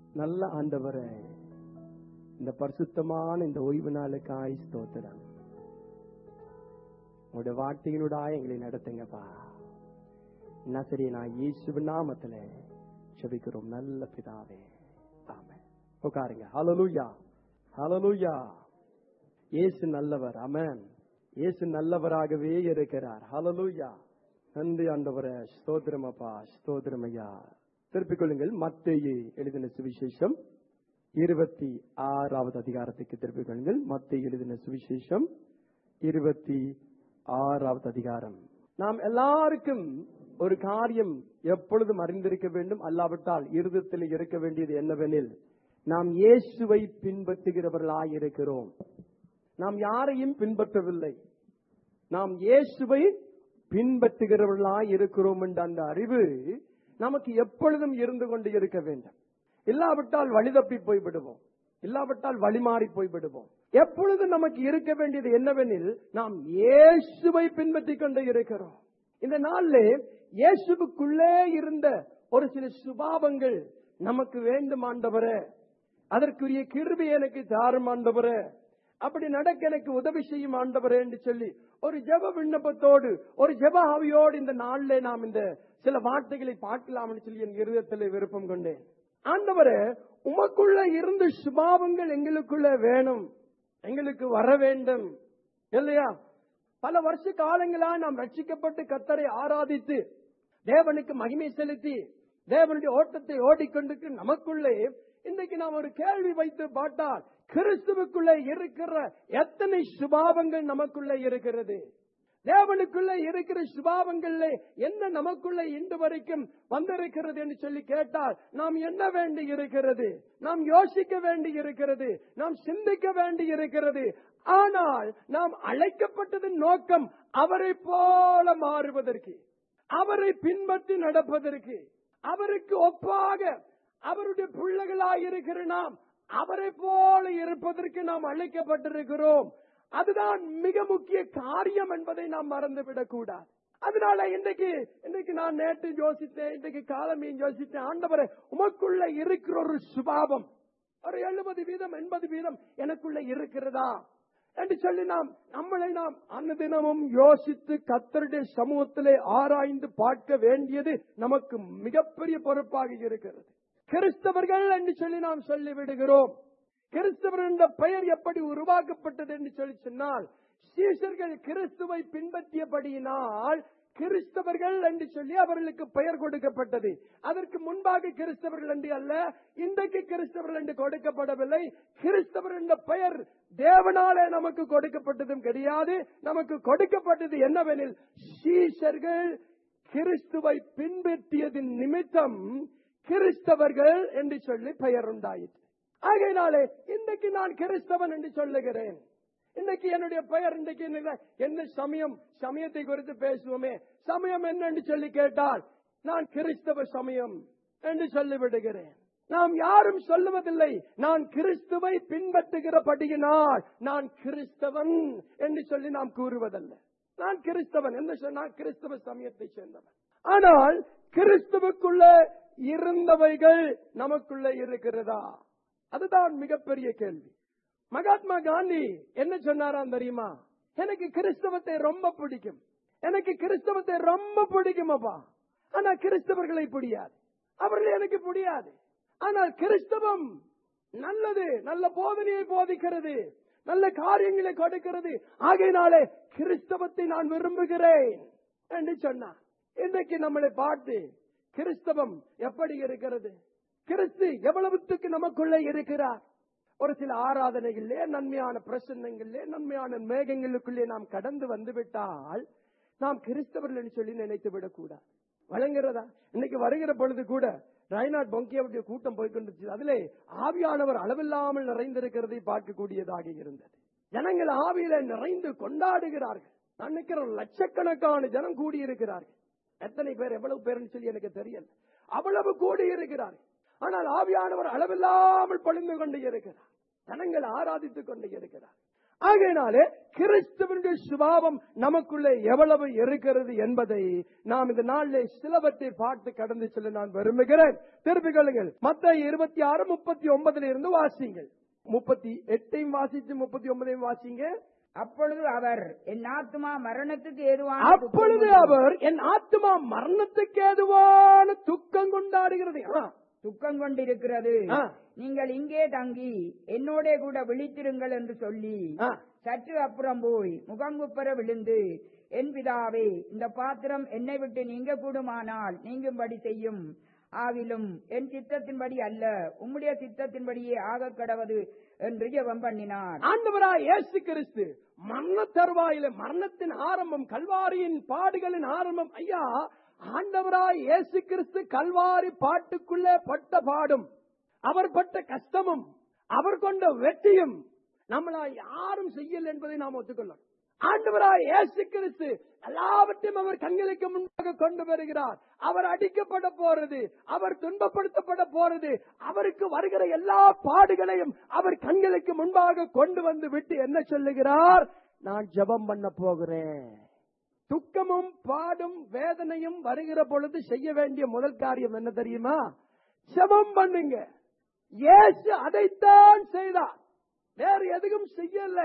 நல்ல ஆண்டவரே இந்த பரிசுத்தமான இந்த ஓய்வு நாளுக்காய் ஸ்தோத்திரம் உங்களுடைய வார்த்தையினூடாக எங்களை நடத்துங்கப்பா நசரி நான் இயேசு நாமத்துல செபிக்கிறோம் நல்ல பிதாவே ஆமென் உட்காருங்க ஹalleluya ஹalleluya இயேசு நல்லவர் ஆமென் இயேசு நல்லவராகவே இருக்கிறார் ஹalleluya நன்றி ஆண்டவரே ஸ்தோத்திரம் அப்பா ஸ்தோத்திரம் ஐயா திருப்பிக் கொள்ளுங்கள் மத்தேயு எழுதின சுவிசேஷம் இருபத்தி ஆறாவது அதிகாரத்துக்கு திருப்பிக் கொள்ளுங்கள் மத்திய எழுதின சுவிசேஷம் இருபத்தி ஆறாவது அதிகாரம் நாம் எல்லாருக்கும் ஒரு காரியம் எப்பொழுதும் அறிந்திருக்க வேண்டும் அல்லாவிட்டால் இருதத்தில் இருக்க வேண்டியது என்னவெனில் நாம் இயேசுவை பின்பற்றுகிறவர்களாய் இருக்கிறோம் நாம் யாரையும் பின்பற்றவில்லை நாம் இயேசுவை பின்பற்றுகிறவர்களாய் இருக்கிறோம் என்ற அந்த அறிவு நமக்கு எப்பொழுதும் இருந்து கொண்டு இருக்க வேண்டும் இல்லாவிட்டால் வழி தப்பி போய்விடுவோம் இல்லாவிட்டால் வழிமாறி போய்விடுவோம் எப்பொழுது நமக்கு இருக்க வேண்டியது என்னவெனில் நாம் இயேசுவை பின்பற்றிக் கொண்டு இருக்கிறோம் இந்த நாளிலே இயேசுவுக்குள்ளே இருந்த ஒரு சில சுபாவங்கள் நமக்கு வேண்டும் ஆண்டவரே அதற்குரிய கிருபை எனக்கு தாரும் ஆண்டவரே அப்படி நடக்க எனக்கு உதவி செய்யும் ஆண்டவரே என்று சொல்லி ஒரு ஜெப விண்ணப்பத்தோடு ஒரு ஜெப ஆவியோடு இந்த நாளிலே நாம் இந்த சில வார்த்தைகளை பார்க்கலாம் சொல்லி என் இருதயத்தில் விருப்பம் கொண்டேன் ஆண்டவரே உமக்குள்ள இருந்த சுபாவங்கள் எங்களுக்குள்ள வேணும் எங்களுக்கு வர வேண்டும் இல்லையா பல வருஷ காலங்களா நாம் ரட்சிக்கப்பட்டு கத்தரை ஆராதித்து தேவனுக்கு மகிமை செலுத்தி தேவனுடைய ஓட்டத்தை ஓடிக்கொண்டு நமக்குள்ளே இன்றைக்கு நாம் ஒரு கேள்வி வைத்து பார்த்தால் கிறிஸ்துவுக்குள்ளே இருக்கிற எத்தனை சுபாவங்கள் நமக்குள்ளே இருக்கிறது தேவனுக்குள்ள இருக்கிற சுபாவங்கள்ல என்ன நமக்குள்ள இன்று வரைக்கும் வந்திருக்கிறது என்று சொல்லி கேட்டால் நாம் என்ன வேண்டி இருக்கிறது நாம் யோசிக்க வேண்டி இருக்கிறது நாம் சிந்திக்க வேண்டி இருக்கிறது ஆனால் நாம் அழைக்கப்பட்டதன் நோக்கம் அவரை போல மாறுவதற்கு அவரை பின்பற்றி நடப்பதற்கு அவருக்கு ஒப்பாக அவருடைய பிள்ளைகளாய் இருக்கிற நாம் அவரை போல இருப்பதற்கு நாம் அழைக்கப்பட்டிருக்கிறோம் அதுதான் மிக முக்கிய காரியம் என்பதை நாம் மறந்துவிடக் கூடாது அதனால இன்றைக்கு இன்றைக்கு நான் நேற்று யோசித்தேன் இன்றைக்கு காலமையும் யோசித்தேன் ஆண்டவரை உமக்குள்ள இருக்கிற ஒரு சுபாவம் ஒரு எழுபது வீதம் எண்பது வீதம் எனக்குள்ள இருக்கிறதா என்று சொல்லி நாம் நம்மளை நாம் அன்னதினமும் யோசித்து கத்தருடைய சமூகத்திலே ஆராய்ந்து பார்க்க வேண்டியது நமக்கு மிகப்பெரிய பொறுப்பாக இருக்கிறது கிறிஸ்தவர்கள் என்று சொல்லி நாம் சொல்லி விடுகிறோம் கிறிஸ்தவர் என்ற பெயர் எப்படி உருவாக்கப்பட்டது என்று சொல்லி சொன்னால் சீசர்கள் கிறிஸ்துவை பின்பற்றியபடியினால் கிறிஸ்தவர்கள் என்று சொல்லி அவர்களுக்கு பெயர் கொடுக்கப்பட்டது அதற்கு முன்பாக கிறிஸ்தவர்கள் என்று அல்ல இன்றைக்கு கிறிஸ்தவர்கள் என்று கொடுக்கப்படவில்லை கிறிஸ்தவர் என்ற பெயர் தேவனாலே நமக்கு கொடுக்கப்பட்டதும் கிடையாது நமக்கு கொடுக்கப்பட்டது என்னவெனில் சீசர்கள் கிறிஸ்துவை பின்பற்றியதின் நிமித்தம் கிறிஸ்தவர்கள் என்று சொல்லி பெயர் உண்டாயிற்று ஆகையினாலே இன்றைக்கு நான் கிறிஸ்தவன் என்று சொல்லுகிறேன் இன்னைக்கு என்னுடைய பெயர் இன்றைக்கு என்ன சமயம் சமயத்தை குறித்து பேசுவோமே சமயம் என்னன்னு சொல்லி கேட்டால் நான் கிறிஸ்தவ சமயம் என்று சொல்லிவிடுகிறேன் நாம் யாரும் சொல்லுவதில்லை நான் கிறிஸ்துவை பின்பற்றுகிறபடியினால் நான் கிறிஸ்தவன் என்று சொல்லி நாம் கூறுவதல்ல நான் கிறிஸ்தவன் என்று சொன்னால் கிறிஸ்தவ சமயத்தை சேர்ந்தவன் ஆனால் கிறிஸ்துவுக்குள்ள இருந்தவைகள் நமக்குள்ள இருக்கிறதா அதுதான் மிகப்பெரிய கேள்வி மகாத்மா காந்தி என்ன சொன்னாராம் தெரியுமா எனக்கு கிறிஸ்தவத்தை ரொம்ப பிடிக்கும் எனக்கு கிறிஸ்தவத்தை ரொம்ப பிடிக்கும் அப்பா ஆனா கிறிஸ்தவர்களை பிடியாது அவர்கள் எனக்கு பிடியாது ஆனால் கிறிஸ்தவம் நல்லது நல்ல போதனையை போதிக்கிறது நல்ல காரியங்களை கொடுக்கிறது ஆகையினாலே கிறிஸ்தவத்தை நான் விரும்புகிறேன் என்று சொன்னார் இன்றைக்கு நம்மளை பார்த்து கிறிஸ்தவம் எப்படி இருக்கிறது கிறிஸ்து எவ்வளவுத்துக்கு நமக்குள்ளே இருக்கிறார் ஒரு சில ஆராதனைகளிலே நன்மையான பிரசன்னங்களிலே நன்மையான மேகங்களுக்குள்ளே நாம் கடந்து வந்து விட்டால் நாம் கிறிஸ்தவர்கள் சொல்லி நினைத்து விடக்கூடாது வழங்குறதா இன்னைக்கு வருகிற பொழுது கூட ரயநாட் பொங்கியாவுடைய கூட்டம் போய்கொண்டிருச்சு அதிலே ஆவியானவர் அளவில்லாமல் நிறைந்திருக்கிறதை பார்க்கக்கூடியதாக இருந்தது ஜனங்கள் ஆவியில நிறைந்து கொண்டாடுகிறார்கள் நான் நினைக்கிற லட்சக்கணக்கான ஜனம் கூடியிருக்கிறார்கள் எத்தனை பேர் எவ்வளவு பேர்னு சொல்லி எனக்கு தெரியல அவ்வளவு கூடி இருக்கிறார்கள் ஆனால் ஆவியானவர் அளவில்லாமல் பொழிந்து கொண்டு இருக்கிறார் ஜனங்கள் ஆராதித்துக் கொண்டு இருக்கிறார் ஆகையினாலே கிறிஸ்துவனுடைய சுபாவம் நமக்குள்ளே எவ்வளவு இருக்கிறது என்பதை நாம் இந்த நாளிலே சிலவற்றை பார்த்து கடந்து செல்ல நான் விரும்புகிறேன் திருப்பிக் கொள்ளுங்கள் மத்த இருபத்தி ஆறு முப்பத்தி ஒன்பதுல இருந்து வாசிங்கள் முப்பத்தி எட்டையும் வாசிச்சு முப்பத்தி ஒன்பதையும் வாசிங்க அப்பொழுது அவர் என் ஆத்துமா மரணத்துக்கு ஏதுவான அப்பொழுது அவர் என் ஆத்மா மரணத்துக்கு ஏதுவான துக்கம் கொண்டாடுகிறது ஆ, துக்கம் கொண்டிருக்கிறது ஆ. நீங்கள் இங்கே தங்கி என்னோட கூட விழித்திருங்கள் என்று சொல்லி ஆ. சற்று அப்புறம் போய் முகங்குப்பர விழுந்து என் பிதாவே இந்த பாத்திரம் என்னை விட்டு நீங்க கூடுமானால் நீங்கும்படி செய்யும் ஆகிலும் என் சித்தத்தின்படி அல்ல உம்முடைய சித்தத்தின்படியே ஆக கடவது என்று ஜெபம் பண்ணினார் ஆண்டவராய் இயேசு கிறிஸ்து மரண தருவாயில மரணத்தின் ஆரம்பம் கல்வாரியின் பாடுகளின் ஆரம்பம் ஐயா ஆண்டவராய் இயேசு கிறிஸ்து கல்வாரி பாட்டுக்குள்ளே பட்ட பாடும் அவர் பட்ட கஷ்டமும் அவர் கொண்ட வெற்றியும் நம்மளா யாரும் செய்யல என்பதை நாம் ஒத்துக்கொள்ளலாம் ஆண்டவராய் இயேசு கிறிஸ்து எல்லாவற்றையும் அவர் கண்களுக்கு முன்பாக கொண்டு வருகிறார் அவர் அடிக்கப்பட போறது அவர் துன்பப்படுத்தப்பட போறது அவருக்கு வருகிற எல்லா பாடுகளையும் அவர் கண்களுக்கு முன்பாக கொண்டு வந்து விட்டு என்ன சொல்லுகிறார் நான் ஜெபம் பண்ண போகிறேன் துக்கமும் பாடும் வேதனையும் வருகிற பொழுது செய்ய வேண்டிய முதல் காரியம் என்ன தெரியுமா ஜெபம் பண்ணுங்க இயேசு அதைத்தான் செய்தார் வேறு எதுவும் செய்யல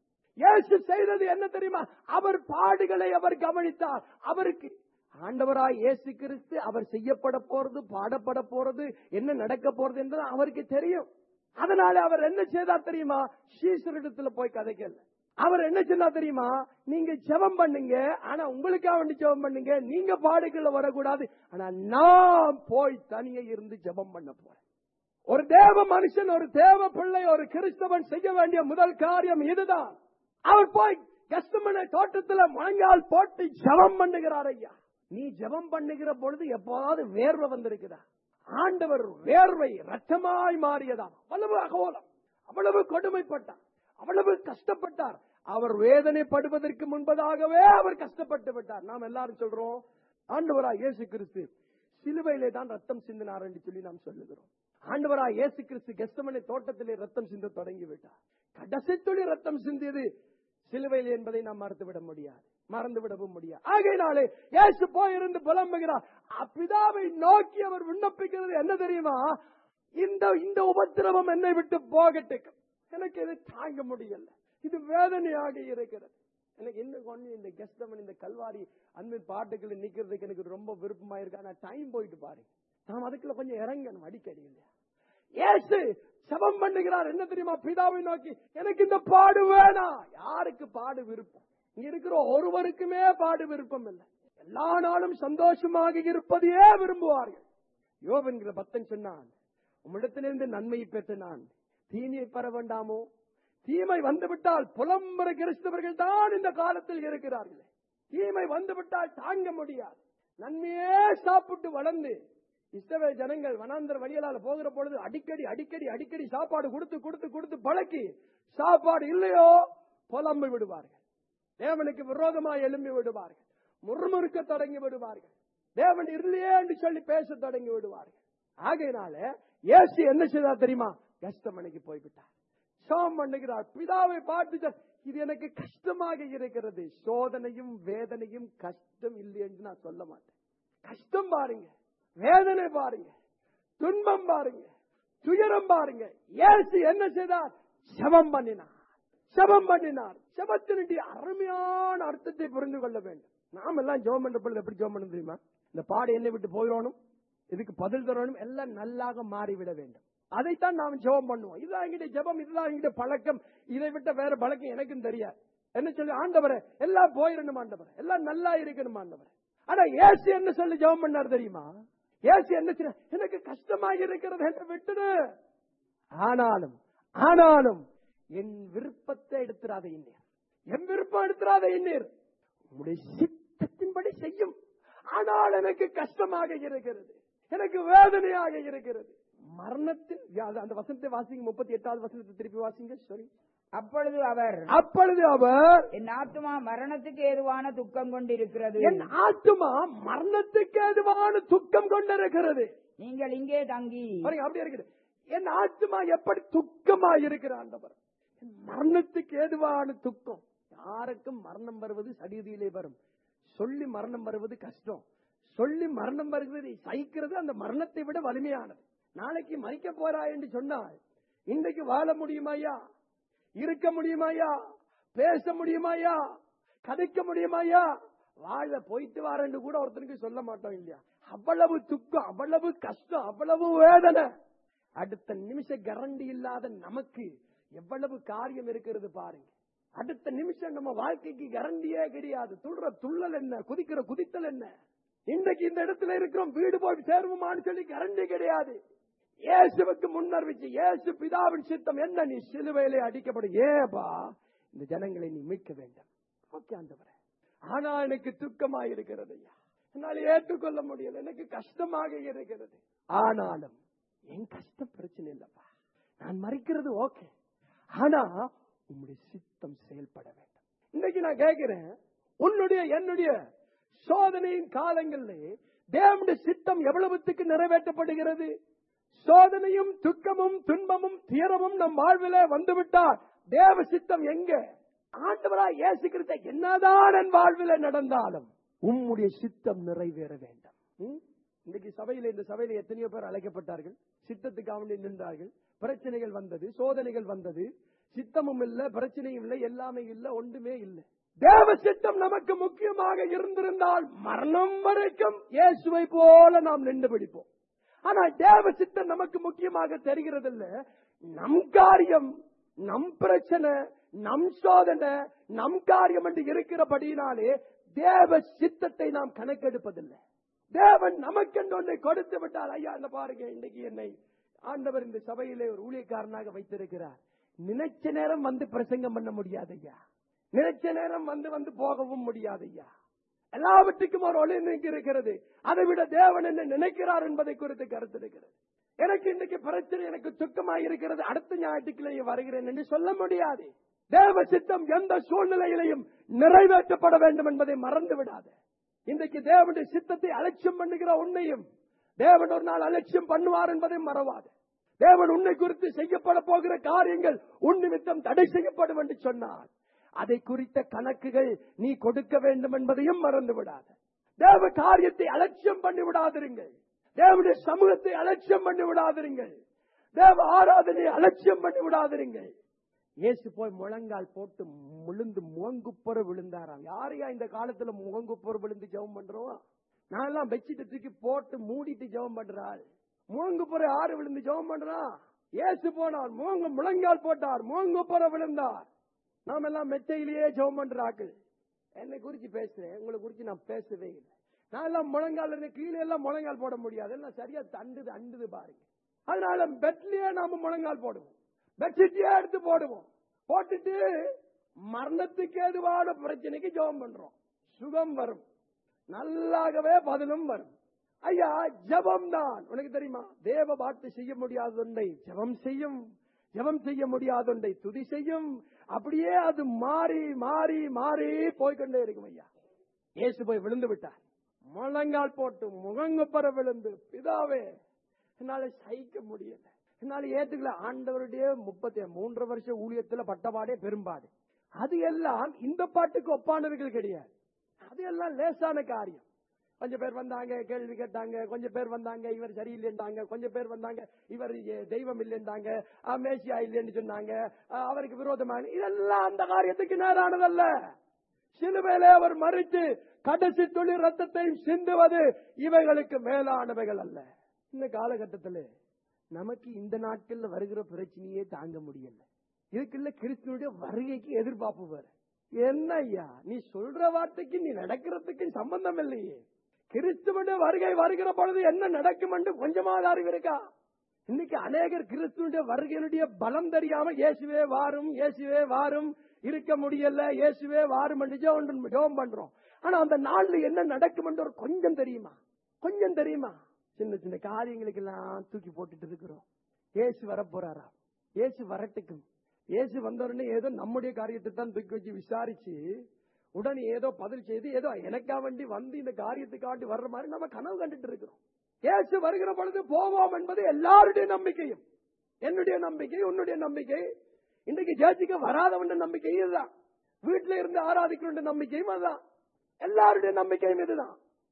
இயேசு செய்தது என்ன தெரியுமா அவர் பாடுகளை அவர் கவனித்தார் அவருக்கு ஆண்டவராய் இயேசு கிறிஸ்து அவர் செய்யப்பட போறது பாடப்பட போறது என்ன நடக்க போறது என்பது அவருக்கு தெரியும் அதனால அவர் என்ன செய்தார் தெரியுமா ஸ்ரீஸ்வரிடத்துல போய் கதைக்கல அவர் என்ன சொன்னா தெரியுமா நீங்க ஜெபம் பண்ணுங்க ஆனா உங்களுக்காக வேண்டி ஜெபம் பண்ணுங்க நீங்க பாடுகள்ல வரக்கூடாது ஆனா நான் போய் தனியே இருந்து ஜெபம் பண்ண போறேன் ஒரு தேவ மனுஷன் ஒரு தேவ பிள்ளை ஒரு கிறிஸ்தவன் செய்ய வேண்டிய முதல் காரியம் இதுதான் அவர் போய் கஸ்தமனை தோட்டத்துல முழங்கால் போட்டு ஜெபம் பண்ணுகிறார் ஐயா நீ ஜெபம் பண்ணுகிற பொழுது எப்போதாவது வேர்வை வந்திருக்குதா ஆண்டவர் வேர்வை ரத்தமாய் மாறியதாம் அவ்வளவு அகோலம் அவ்வளவு கொடுமைப்பட்டார் அவ்வளவு கஷ்டப்பட்டார் அவர் வேதனைப்படுவதற்கு முன்பதாகவே அவர் கஷ்டப்பட்டு விட்டார் நாம் எல்லாரும் சொல்றோம் ஆண்டவரா இயேசு கிறிஸ்து சிலுவையிலே தான் ரத்தம் சிந்தினார் என்று சொல்லி நாம் சொல்லுகிறோம் ஆண்டவரா இயேசு கிறிஸ்து கெஸ்தமனை தோட்டத்திலே ரத்தம் சிந்த தொடங்கி விட்டார் கடைசி துளி ரத்தம் சிந்தியது சிலுவையில் என்பதை நாம் மறந்துவிட முடியாது மறந்து விடவும் முடியாது ஆகையினாலே இயேசு போயிருந்து புலம்புகிறார் பிதாவை நோக்கி அவர் விண்ணப்பிக்கிறது என்ன தெரியுமா இந்த இந்த உபத்திரவம் என்னை விட்டு போகட்டும் எனக்கு இது தாங்க முடியல இது வேதனையாக இருக்கிறது எனக்கு இன்னும் கொஞ்சம் இந்த கெஸ்டமன் இந்த கல்வாரி அந்த பாட்டுகளை நிக்கிறதுக்கு எனக்கு ரொம்ப விருப்பமா இருக்கு ஆனா டைம் போயிட்டு பாரு நாம் அதுக்குள்ள கொஞ்சம் இறங்கணும் அடிக்கடி இல்லையா இயேசு சபம் பண்ணுகிறார் என்ன தெரியுமா பிதாவை நோக்கி எனக்கு இந்த பாடு வேணாம் யாருக்கு பாடு விருப்பம் இங்க இருக்கிற ஒருவருக்குமே பாடு விருப்பம் இல்லை எல்லா நாளும் சந்தோஷமாக இருப்பதையே விரும்புவார்கள் யோப் என்கிற பக்தன் சொன்னான் உம்மிடத்திலிருந்து நன்மையை பெற்ற நான் தீமையை பெற வேண்டாமோ தீமை வந்துவிட்டால் புலம்புற கிறிஸ்தவர்கள் தான் இந்த காலத்தில் இருக்கிறார்களே தீமை வந்துவிட்டால் தாங்க முடியாது நன்மையே சாப்பிட்டு வளர்ந்து இஸ்ரவேல் ஜனங்கள் வனாந்தர வழியலால போகிற பொழுது அடிக்கடி அடிக்கடி அடிக்கடி சாப்பாடு கொடுத்து கொடுத்து கொடுத்து பழக்கி சாப்பாடு இல்லையோ புலம்பு விடுவார்கள் தேவனுக்கு விரோதமாக எழும்பி விடுவார்கள் முறுமுறுக்க தொடங்கி விடுவார்கள் தேவன் இல்லையே என்று சொல்லி பேச தொடங்கி விடுவார்கள் ஆகையினால இயேசு என்ன செய்தார் தெரியுமா கஷ்டமனைக்கு போய்விட்டார் சோம் பண்ணுகிறார் பிதாவை பார்த்து சொல், இது எனக்கு கஷ்டமாக இருக்கிறது சோதனையும் வேதனையும் கஷ்டம் இல்லை என்று நான் சொல்ல மாட்டேன் கஷ்டம் பாருங்க வேதனை பாருங்க துன்பம் பாருங்க துயரம் பாருங்க இயேசு என்ன செய்தார் செபம் பண்ணினார் செபம் பண்ணினார் செபத்தினுடைய அருமையான அர்த்தத்தை புரிந்து கொள்ள வேண்டும் நாம எல்லாம் ஜெபம் பண்ற பொழுது எப்படி ஜெபம் பண்ண தெரியுமா இந்த பாடு என்னை விட்டு போயிடணும் இதுக்கு பதில் தரணும் எல்லாம் நல்லாக மாறிவிட வேண்டும் அதைத்தான் நாம் ஜெபம் பண்ணுவோம் இதுதான் எங்கிட்ட ஜெபம் இதுதான் எங்கிட்ட பழக்கம் இதை விட்ட வேற பழக்கம் எனக்கும் தெரியாது என்ன சொல்லி ஆண்டவரே எல்லாம் போயிடணும் ஆண்டவரே எல்லாம் நல்லா இருக்கணும் ஆண்டவரே ஆனா ஏசு என்ன சொல்லி ஜெபம் பண்ணார் தெரியுமா ஏசு என்ன செய்ய எனக்கு கஷ்டமாக இருக்கிறது என்ன விட்டுடு ஆனாலும் ஆனாலும் என் விருப்பத்தை எடுத்துறாத இன்னீர் என் விருப்பம் எடுத்துறாத இன்னீர் உங்களுடைய சித்தத்தின்படி செய்யும் ஆனால் எனக்கு கஷ்டமாக இருக்கிறது எனக்கு வேதனையாக இருக்கிறது மரணத்தின் அது அந்த வசனத்தை வாசிங்க முப்பத்தி எட்டாவது வசனத்தை திருப்பி வாசிங்க சரி அப்பொழுது அவர் அப்பொழுது அவர் என் ஆத்துமா மரணத்துக்கு ஏதுவான துக்கம் கொண்டிருக்கிறது என் ஆத்துமா மரணத்துக்கு எதுவான துக்கம் கொண்டிருக்கிறது நீங்கள் இங்கே தங்கி பாருங்க, அப்படியே இருக்குது என் ஆத்துமா எப்படி துக்கமா இருக்கிற ஆண்டவர் மரணத்துக்கு ஏதுவான துக்கம் யாருக்கும் மரணம் வருவது சடிதியிலே வரும் சொல்லி மரணம் வருவது கஷ்டம் சொல்லி மரணம் வருகிறது சகிக்கிறது அந்த மரணத்தை விட வலிமையானது நாளைக்கு மறிக்க போறாய் என்று சொன்னால் இன்றைக்கு வாழ முடியுமாயா இருக்க முடியுமாயா பேச முடியுமாயா கதைக்க முடியுமாயா வாழ போயிட்டு வாரன்னு கூட ஒருத்தனுக்கு சொல்ல மாட்டோம் இல்லையா அவ்வளவு துக்கம் அவ்வளவு கஷ்டம் அவ்வளவு வேதனை அடுத்த நிமிஷ கரண்டி இல்லாத நமக்கு எவ்வளவு காரியம் இருக்கிறது பாருங்க அடுத்த நிமிஷம் நம்ம வாழ்க்கைக்கு கரண்டியே கிடையாது துள்ற துள்ளல் என்ன குதிக்கிற குதித்தல் என்ன இன்றைக்கு இந்த இடத்துல இருக்கிறோம் வீடு போய் சேருவோமான்னு சொல்லி கரண்டி கிடையாது இயேசுவுக்கு முன்னறிவிச்சு இயேசு பிதாவின் சித்தம் என்ன நீ சிலுவையிலே அடிக்கப்படும் ஏபா இந்த ஜனங்களை நீ மீட்க வேண்டும் ஓகே ஆண்டவரே ஆனா எனக்கு துக்கமா இருக்கிறது ஐயா என்னால் ஏற்றுக்கொள்ள முடியல எனக்கு கஷ்டமாக இருக்கிறது ஆனாலும் என் கஷ்டம் பிரச்சனை இல்லப்பா நான் மறிக்கிறது ஓகே ஆனா உம்முடைய சித்தம் செயல்பட வேண்டும் இன்னைக்கு நான் கேட்கிறேன் உன்னுடைய என்னுடைய சோதனையின் காலங்களில் தேவனுடைய சித்தம் எவ்வளவுத்துக்கு நிறைவேற்றப்படுகிறது சோதனையும் துக்கமும் துன்பமும் தீரமும் நம் வாழ்விலே வந்துவிட்டால் தேவ சித்தம் எங்க ஆண்டவராய் இயேசு கிறிஸ்து என்னதான் என் வாழ்வில நடந்தாலும் உம்முடைய சித்தம் நிறைவேற வேண்டும் ம்? இன்னைக்கு சபையில இந்த சபையில எத்தனையோ பேர் அழைக்கப்பட்டார்கள் சித்தத்துக்காக வேண்டி நின்றார்கள் பிரச்சனைகள் வந்தது சோதனைகள் வந்தது சித்தமும் இல்ல பிரச்சனையும் இல்லை எல்லாமே இல்ல ஒன்றுமே இல்லை தேவ சித்தம் நமக்கு முக்கியமாக இருந்திருந்தால் மரணம் வரைக்கும் இயேசுவை போல நாம் நின்று பிடிப்போம் ஆனா தேவ சித்தம் நமக்கு முக்கியமாக தெரிகிறது இல்ல நம் காரியம் நம் பிரச்சனை நம் சோதனை நம் காரியம் என்று இருக்கிறபடியினாலே தேவ சித்தத்தை நாம் கணக்கெடுப்பதில்லை தேவன் நமக்கென்று ஒன்றை கொடுத்து விட்டால் ஐயா இந்த பாருங்க இன்னைக்கு என்னை ஆண்டவர் இந்த சபையிலே ஒரு ஊழியக்காரனாக வைத்திருக்கிறார் நினைச்ச நேரம் வந்து பிரசங்கம் பண்ண முடியாது ஐயா நினைச்ச நேரம் வந்து வந்து போகவும் முடியாது ஐயா எல்லாவற்றுக்கும் ஒரு ஒளிநீக்கு இருக்கிறது அதை விட தேவன் என்ன நினைக்கிறார் என்பதை குறித்து கருத்து இருக்கிறது எனக்கு இன்னைக்கு பிரச்சனை எனக்கு துக்கமாக இருக்கிறது அடுத்த ஞாயிற்றுக்கிழமை வருகிறேன் என்று சொல்ல முடியாது தேவ சித்தம் எந்த சூழ்நிலையிலையும் நிறைவேற்றப்பட வேண்டும் என்பதை மறந்து விடாது இன்றைக்கு தேவனுடைய சித்தத்தை அலட்சியம் பண்ணுகிற உன்னையும் தேவன் ஒரு நாள் அலட்சியம் பண்ணுவார் என்பதை மறவாது தேவன் உன்னை குறித்து செய்யப்பட போகிற காரியங்கள் உன் நிமித்தம் தடை செய்யப்படும் என்று சொன்னார் அதை குறித்த கணக்குகள் நீ கொடுக்க வேண்டும் என்பதையும் மறந்து விடாது தேவ காரியத்தை அலட்சியம் பண்ணி விடாதிருங்கள் தேவனுடைய சமூகத்தை அலட்சியம் பண்ணி விடாதிருங்கள் தேவ ஆராதனையை அலட்சியம் பண்ணி விடாதிருங்கள் இயேசு போய் முழங்கால் போட்டு விழுந்து முகங்குப்புற விழுந்தாராம் யாரையா இந்த காலத்துல முகங்குப்புற விழுந்து ஜெபம் பண்றோம் நான் எல்லாம் பெட்ஷீட்டை தூக்கி போட்டு மூடிட்டு ஜெபம் பண்றாள் முகங்குப்புற யாரு விழுந்து ஜெபம் பண்றான் இயேசு போனார் முகங்கு முழங்கால் போட்டார் முகங்குப்புற விழுந்தார் நாம எல்லாம் மெத்தையிலேயே ஜெபம் பண்றாக்கள் என்னை குறிச்சு பேசுறேன் உங்களை குறிச்சு நான் பேசவே இல்லை நான் எல்லாம் முழங்கால் இருந்து கீழே எல்லாம் முழங்கால் போட முடியாது எல்லாம் சரியா தண்டுது அண்டுது பாருங்க அதனால பெட்லயே நாம முழங்கால் போடுவோம் பெட்ஷீட்டையே எடுத்து போடுவோம் போட்டுட்டு மரணத்துக்கு ஏதுவான பிரச்சனைக்கு ஜெபம் பண்றோம் சுகம் வரும் நல்லாகவே பதிலும் வரும் ஐயா ஜெபம் தான் உனக்கு தெரியுமா தேவ வார்த்தை செய்ய முடியாதொன்றை ஜெபம் செய்யும் ஜெபம் செய்ய முடியாதொன்றை துதி செய்யும் அப்படியே அது மாறி மாறி மாறி போய்கொண்டே இருக்கும் ஐயா இயேசு போய் விழுந்து விட்டார் முழங்கால் போட்டு முகங்குப்பற விழுந்து பிதாவே என்னால சகிக்க முடியல என்னால ஏத்துக்கல ஆண்டவருடைய முப்பத்தி மூன்றரை வருஷ ஊழியத்துல பட்டபாடே பெரும்பாடு அது எல்லாம் இந்த பாட்டுக்கு ஒப்பானவர்கள் கிடையாது அது எல்லாம் லேசான காரியம் கொஞ்சம் பேர் வந்தாங்க கேள்வி கேட்டாங்க கொஞ்சம் பேர் வந்தாங்க இவர் சரியில்லைன்றாங்க கொஞ்சம் பேர் வந்தாங்க இவர் எ- தெய்வம் இல்லைன்றாங்க ஆ, மேசியா இல்லைன்னு சொன்னாங்க ஆ, அவருக்கு விரோதமான இதெல்லாம் அந்த காரியத்துக்கு நேரானதல்ல சிலுவையிலே அவர் மறித்து கடைசி துளி ரத்தத்தையும் சிந்துவது இவைகளுக்கு மேலானவைகள் அல்ல இந்த காலகட்டத்தில் நமக்கு இந்த நாட்கள்ல வருகிற பிரச்சனையே தாங்க முடியல இதுக்குள்ள கிறிஸ்துவனுடைய வருகைக்கு எதிர்பார்ப்பு வேற என்ன ஐயா நீ சொல்ற வார்த்தைக்கு நீ நடக்கிறதுக்கு சம்பந்தம் இல்லையே கிறிஸ்துவனுடைய வருகை வருகிற பொழுது என்ன நடக்கும் என்று கொஞ்சமாவது அறிவு இருக்கா இன்னைக்கு அநேகர் கிறிஸ்துவனுடைய வருகையினுடைய பலம் தெரியாம இயேசுவே வாரும் இயேசுவே வாரும் இருக்க முடியல இயேசுவே வாரும் என்று ஜெபம் ஜெபம் பண்றோம் ஆனா அந்த நாள்ல என்ன நடக்கும் என்று ஒரு கொஞ்சம் தெரியுமா கொஞ்சம் தெரியுமா சின்ன சின்ன காரியங்களுக்கு எல்லாம் தூக்கி போட்டுட்டு இருக்கிறோம் இயேசு வரப்போறாரா இயேசு வரட்டுக்கும் இயேசு வந்த உடனே ஏதோ நம்முடைய காரியத்தை தான் தூக்கி வச்சு விசாரிச்சு உடனே ஏதோ பதில் செய்து ஏதோ எனக்கா வேண்டி வந்து இந்த காரியத்துக்காண்டி வர்ற மாதிரி நம்ம கனவு கண்டுட்டு இருக்கிறோம் இயேசு வருகிற பொழுது போவோம் என்பது எல்லாருடைய நம்பிக்கையும் என்னுடைய நம்பிக்கை உன்னுடைய நம்பிக்கை இன்றைக்கு சேர்ச்சிக்கு வராதவன் நம்பிக்கை இதுதான் வீட்டுல இருந்து ஆராதிக்கிற நம்பிக்கையும் அதுதான் எல்லாருடைய நம்பிக்கையும் இதுதான்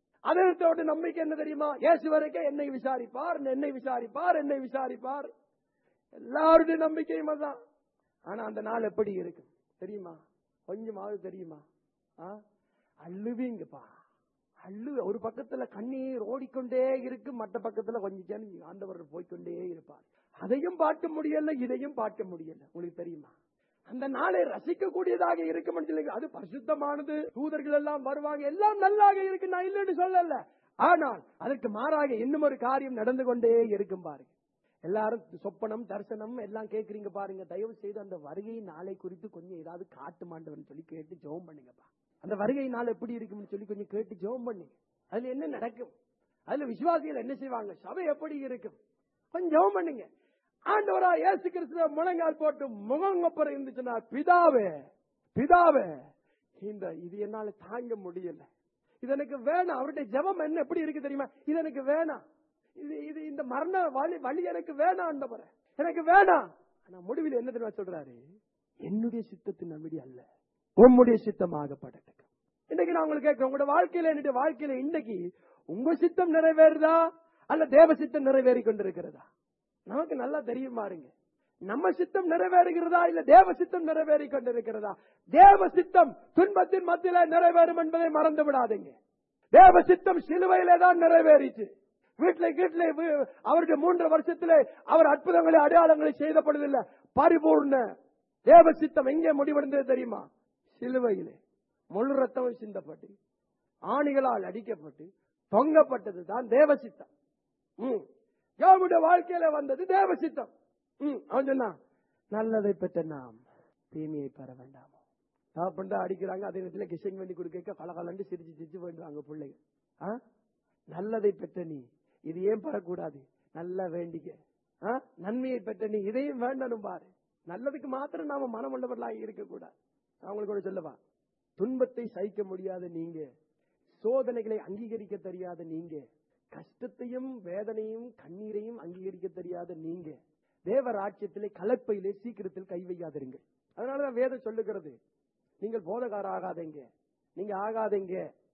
அதோட நம்பிக்கை என்ன தெரியுமா இயேசு வரைக்கும் என்னை விசாரிப்பார் என்னை விசாரிப்பார் என்னை விசாரிப்பார் எல்லாருடைய நம்பிக்கையும் அதுதான் ஆனா அந்த நாள் எப்படி இருக்கும் தெரியுமா கொஞ்சமாவது தெரியுமா ஆ? அழுவீங்கப்பா அள்ளு ஒரு பக்கத்துல கண்ணீர் ஓடிக்கொண்டே இருக்கு மற்ற பக்கத்துல கொஞ்சம் ஜனம் ஆண்டவர் போய்க்கொண்டே இருப்பார் அதையும் பார்க்க முடியல இதையும் பார்க்க முடியல உங்களுக்கு தெரியுமா அந்த நாளை ரசிக்க கூடியதாக இருக்கும் சொல்லி அது பரிசுத்தமானது தூதர்கள் எல்லாம் வருவாங்க எல்லாம் நல்லாக இருக்கு நான் இல்லைன்னு சொல்லல ஆனால் அதற்கு மாறாக இன்னும் ஒரு காரியம் நடந்து கொண்டே இருக்கும் பாருங்க எல்லாரும் சொப்பனம் தரிசனம் எல்லாம் கேக்குறீங்க பாருங்க தயவு செய்து அந்த வருகை நாளை குறித்து கொஞ்சம் ஏதாவது காட்டு மாண்டவன் சொல்லி கேட்டு ஜெபம் பண்ணுங்கப்பா அந்த வருகை நாள் எப்படி இருக்கும்னு சொல்லி கொஞ்சம் கேட்டு ஜெபம் பண்ணுங்க அதுல என்ன நடக்கும் அதுல விசுவாசிகள் என்ன செய்வாங்க சபை எப்படி இருக்கும் கொஞ்சம் ஜெபம் பண்ணுங்க ஆண்டவரா இயேசு கிறிஸ்துவ முழங்கால் போட்டு முகங்கப்புறம் இருந்துச்சுன்னா பிதாவே பிதாவே இந்த இது என்னால தாங்க முடியல இது எனக்கு வேணாம் அவருடைய ஜெபம் என்ன எப்படி இருக்கு தெரியுமா இது எனக்கு வேணாம் இது இது இந்த மரண வழி வழி எனக்கு வேணாம் ஆண்டவரே எனக்கு வேணாம் ஆனா முடிவில் என்ன தெரியுமா சொல்றாரு என்னுடைய சித்தத்தின் நம்பிடி அல்ல உம்முடைய சித்தமாகப்படட்டும் இன்னைக்கு நான் உங்களுக்கு கேட்கிறேன் உங்களோட வாழ்க்கையில என்னுடைய வாழ்க்கையில இன்னைக்கு உங்க சித்தம் நிறைவேறுதா அல்ல தேவ சித்தம் நிறைவேறி கொண்டிருக்கிறதா நமக்கு நல்லா தெரியும் பாருங்க நம்ம சித்தம் நிறைவேறுகிறதா இல்ல தேவ சித்தம் நிறைவேறி கொண்டிருக்கிறதா தேவ சித்தம் துன்பத்தின் மத்தியில நிறைவேறும் என்பதை மறந்து விடாதீங்க தேவ சித்தம் சிலுவையிலே தான் நிறைவேறிச்சு வீட்டில வீட்டில அவருடைய மூன்று வருஷத்துல அவர் அற்புதங்களை அடையாளங்களை செய்த பொழுதில்ல பரிபூர்ண தேவ சித்தம் எங்கே முடிவடைந்தது தெரியுமா சிலுவையிலே முழு ரத்தம் சிந்தப்பட்டு ஆணிகளால் அடிக்கப்பட்டு தொங்கப்பட்டது தான் தேவ சித்தம் ம். யோபுடைய வாழ்க்கையில வந்தது தேவ சித்தம் ம், அவன் சொன்னான் நல்லதை பெற்ற நாம் தீமையை பெற வேண்டாமோ தகப்பன் தான் அடிக்கிறாங்க அதே நேரத்தில் கிஷன் பண்ணி கொடுக்க கலகலண்டு சிரிச்சு சிரிச்சு வேண்டுவாங்க பிள்ளைங்க ஆ? நல்லதை பெற்ற நீ இது ஏன் பெறக்கூடாது நல்லா வேண்டிக்க ஆ? நன்மையை பெற்ற நீ இதையும் வேண்டணும் பாரு நல்லதுக்கு மாத்திரம் நாம மனம் உள்ளவர்களாக இருக்கக்கூடாது நான் உங்களுக்கு ஒண்ணு சொல்லவா துன்பத்தை சகிக்க முடியாத நீங்க சோதனைகளை அங்கீகரிக்க தெரியாத நீங்க கஷ்டத்தையும் வேதனையும் கண்ணீரையும் அங்கீகரிக்க தெரியாத நீங்க தேவ ராஜ்யத்திலே கலப்பையிலே சீக்கிரத்தில் கை வையாதிருங்க அதனாலதான் வேதம் சொல்லுகிறது நீங்கள் போதகார ஆகாதீங்க நீங்க ஆகாதீங்க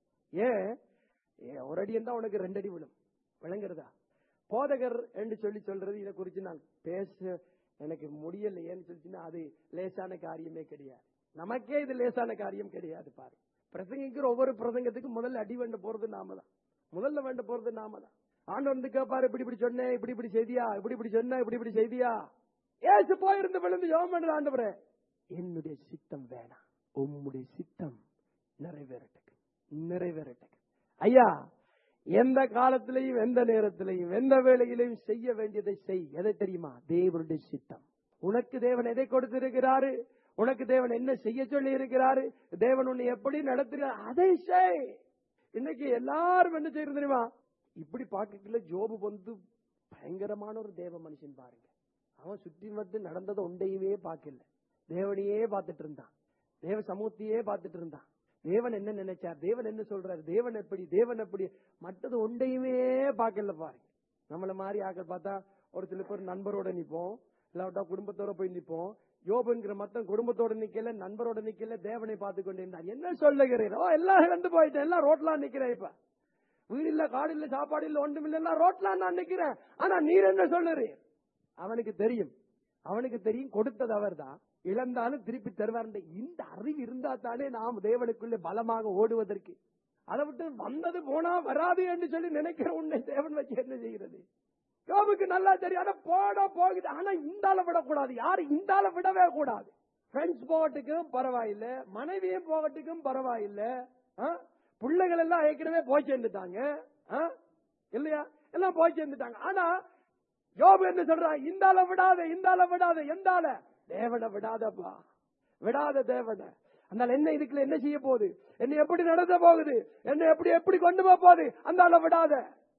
ஏன் ஏ, ஒரு அடி இருந்தா உனக்கு ரெண்டு அடி விழும் விளங்குறதா போதகர் என்று சொல்லி சொல்றது இதை குறித்து நான் பேச எனக்கு முடியலையேன்னு சொல்லிச்சுன்னா அது லேசான காரியமே கிடையாது நமக்கே இது லேசான காரியம் கிடையாது பாரு பிரசங்கிக்கிற ஒவ்வொரு பிரசங்கத்துக்கும் முதல்ல அடி வேண்ட போறது நாம தான் முதல்ல வேண்ட போறது நாம தான் ஆண்டு வந்து கேட்பாரு இப்படி இப்படி சொன்னேன் இப்படி இப்படி செய்தியா இப்படி இப்படி சொன்ன இப்படி இப்படி செய்தியா ஏசு போயிருந்து விழுந்து யோகம் பண்ற ஆண்டவரே என்னுடைய சித்தம் வேணாம் உம்முடைய சித்தம் நிறைவேறட்டுக்கு நிறைவேறட்டுக்கு ஐயா எந்த காலத்திலையும் எந்த நேரத்திலையும் எந்த வேளையிலையும் செய்ய வேண்டியதை செய் எதை தெரியுமா தேவனுடைய சித்தம் உனக்கு தேவன் எதை கொடுத்திருக்கிறாரு உனக்கு தேவன் என்ன செய்ய சொல்லி இருக்கிறாரு தேவன் உன்னை எப்படி நடத்துகிறார் அதை செய் இன்னைக்கு எல்லாரும் என்ன செய்யறது தெரியுமா இப்படி பார்க்கல ஜோபு வந்து பயங்கரமான ஒரு தேவ மனுஷன் பாருங்க அவன் சுற்றி வந்து நடந்ததை ஒன்றையுமே பார்க்கல தேவனையே பார்த்துட்டு இருந்தான் தேவ சமூகத்தையே பார்த்துட்டு இருந்தான் தேவன் என்ன நினைச்சார் தேவன் என்ன சொல்றாரு தேவன் எப்படி தேவன் எப்படி மற்றது ஒன்றையுமே பார்க்கல பாருங்க நம்மள மாதிரி ஆக்கள் பார்த்தா ஒரு சில பேர் நண்பரோட நிப்போம் இல்லாவிட்டா குடும்பத்தோட போய் நிப்போம் யோபுங்கிற மத்தம் குடும்பத்தோட நிக்கல நண்பரோட நிக்கல தேவனை பார்த்து கொண்டு இருந்தார் என்ன சொல்லுகிறீர் ஓ எல்லாம் இழந்து போயிட்டேன் எல்லாம் ரோட்ல நிக்கிறேன் இப்ப வீடு இல்ல காடு இல்ல சாப்பாடு இல்ல ஒன்றும் இல்ல எல்லாம் ரோட்ல நான் நிக்கிறேன் ஆனா நீர் என்ன சொல்லுறீர் அவனுக்கு தெரியும் அவனுக்கு தெரியும் கொடுத்தது அவர்தான் இழந்தாலும் திருப்பி தருவார் இந்த அறிவு இருந்தா தானே நாம் தேவனுக்குள்ளே பலமாக ஓடுவதற்கு அதை விட்டு வந்தது போனா வராது என்று சொல்லி நினைக்கிற உன்னை தேவன் வச்சு என்ன செய்கிறது யோபுக்கு நல்லா தெரியும் ஆனா போட போகுது ஆனா இந்தால விடக்கூடாது யாரு இந்தால விடவே கூடாது ஃப்ரெண்ட்ஸ் போகட்டுக்கும் பரவாயில்ல மனைவியும் போகட்டுக்கும் பரவாயில்ல ஆ? பிள்ளைகள் எல்லாம் ஏற்கனவே போய் சேர்ந்துட்டாங்க ஆ? இல்லையா எல்லாம் போய் சேர்ந்துட்டாங்க ஆனா யோபு என்ன சொல்றான் இந்தால விடாத இந்தால விடாத எந்தால தேவனை விடாதப்பா விடாத தேவனை அதனால என்ன இதுக்குள்ள என்ன செய்ய போகுது என்ன எப்படி நடத்த போகுது என்ன எப்படி எப்படி கொண்டு போக போகுது அந்தால விடாத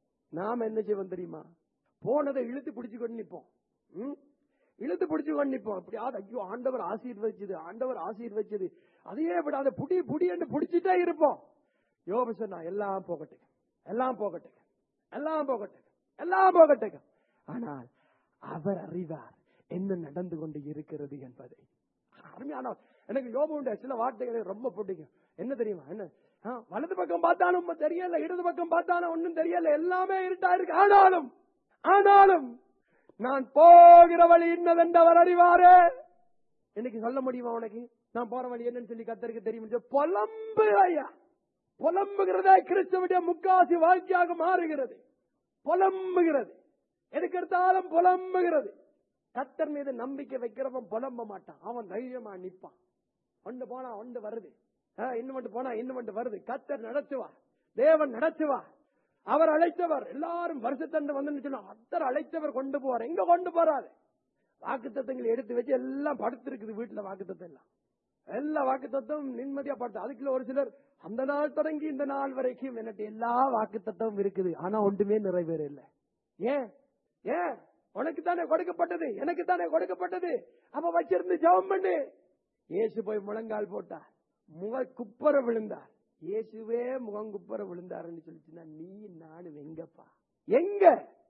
நாம என்ன செய்வோம் தெரியுமா போனதை இழுத்து பிடிச்சு கொண்டு நிப்போம் ம்? இழுத்து பிடிச்சு கொண்டு நிப்போம் இப்படியாவது ஐயோ ஆண்டவர் ஆசீர்வதிச்சது ஆண்டவர் ஆசீர்வதிச்சது அதையே விடாத புடி புடி என்று பிடிச்சிட்டே இருப்போம் யோபு சொன்னா எல்லாம் போகட்டும் எல்லாம் போகட்டும் எல்லாம் போகட்டும் எல்லாம் போகட்டும் ஆனால் அவர் அறிவார் என்ன நடந்து கொண்டு இருக்கிறது என்பதை அருமையான எனக்கு யோபுடைய சில வார்த்தைகளை ரொம்ப பிடிக்கும் என்ன தெரியுமா என்ன ஆ, வலது பக்கம் பார்த்தாலும் ஒண்ணும் தெரியல இடது பக்கம் பார்த்தாலும் ஒண்ணும் தெரியல எல்லாமே இருட்டா இருக்கு ஆனாலும் ஆனாலும் நான் போகிற வழி இன்னதென்று அவர் அறிவாரே இன்னைக்கு சொல்ல முடியுமா உனக்கு நான் போற வழி என்னன்னு சொல்லி கத்தருக்கு தெரியும் புலம்பு ஐயா புலம்புகிறதே கிறிஸ்துவுடைய முக்காசி வாழ்க்கையாக மாறுகிறது புலம்புகிறது எதுக்கு எடுத்தாலும் புலம்புகிறது கத்தர் மீது நம்பிக்கை வைக்கிறவன் புலம்ப மாட்டான் அவன் தைரியமா நிப்பான் ஒன்று போனா ஒன்று வருது ஆ, இன்னும் ஒன்று போனா இன்னும் ஒன்று வருது கத்தர் நடத்துவார் தேவன் நடத்துவார் அவர் அழைத்தவர் எல்லாரும் வருஷத்தண்டு வந்து சொன்னா அத்தர் அழைத்தவர் கொண்டு போவார் எங்க கொண்டு போறாரு வாக்குத்தத்தங்களை எடுத்து வச்சு எல்லாம் படுத்திருக்குது வீட்டுல வாக்குத்தத்தம் எல்லாம் எல்லா வாக்குத்தத்தமும் நிம்மதியா படுத்து அதுக்குள்ள ஒரு சிலர் அந்த நாள் தொடங்கி இந்த நாள் வரைக்கும் என்னட்டு எல்லா வாக்குத்தத்தமும் இருக்குது ஆனா ஒன்றுமே நிறைவேற இல்லை ஏன் ஏன் உனக்கு தானே கொடுக்கப்பட்டது எனக்கு தானே கொடுக்கப்பட்டது அப்ப வச்சிருந்து ஜெபம் பண்ணு இயேசு போய் முழங்கால் போட்டார் முக குப்பர விழுந்தார் இயேசுவே முகம் குப்பர விழுந்தாருன்னு சொல்லிச்சுன்னா நீ நானும் எங்கப்பா எங்க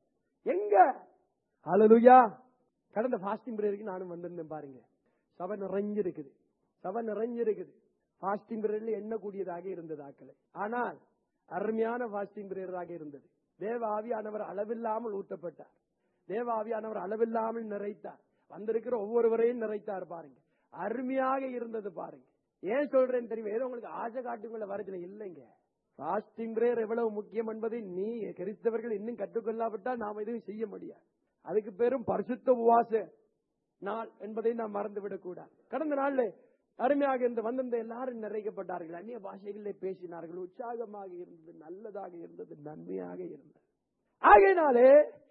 எங்க ஹalleluya கடந்த ஃபாஸ்டிங் பிரேயருக்கு நானும் வந்திருந்தேன் பாருங்க சபை நிறைஞ்சிருக்குது சபை நிறைஞ்சிருக்குது ஃபாஸ்டிங் பிரேயர்ல எண்ணக்கூடியதாக இருந்தது ஆக்களை ஆனால் அருமையான ஃபாஸ்டிங் பிரேயராக இருந்தது தேவ ஆவியானவர் அளவில்லாமல் ஊட்டப்பட்டார் தேவ ஆவியானவர் அளவில்லாமல் நிறைத்தார் வந்திருக்கிற ஒவ்வொருவரையும் நிறைத்தார் பாருங்க அருமையாக இருந்தது பாருங்க ஏன் சொல்றேன்னு தெரியும் ஏதோ உங்களுக்கு ஆசை காட்டுக்குள்ள வரதுல இல்லைங்க ஃபாஸ்டிங் பிரேயர் எவ்வளவு முக்கியம் என்பதை நீ கிறிஸ்தவர்கள் இன்னும் கற்றுக்கொள்ளாவிட்டால் நாம் எதுவும் செய்ய முடியாது அதுக்கு பேரும் பரிசுத்த உவாச நாள் என்பதை நாம் மறந்துவிடக் கூடாது கடந்த நாள்ல அருமையாக இருந்து வந்திருந்த எல்லாரும் நிறைக்கப்பட்டார்கள் அந்நிய பாஷைகளிலே பேசினார்கள் உற்சாகமாக இருந்தது நல்லதாக இருந்தது நன்மையாக இருந்தது ஆகையினாலே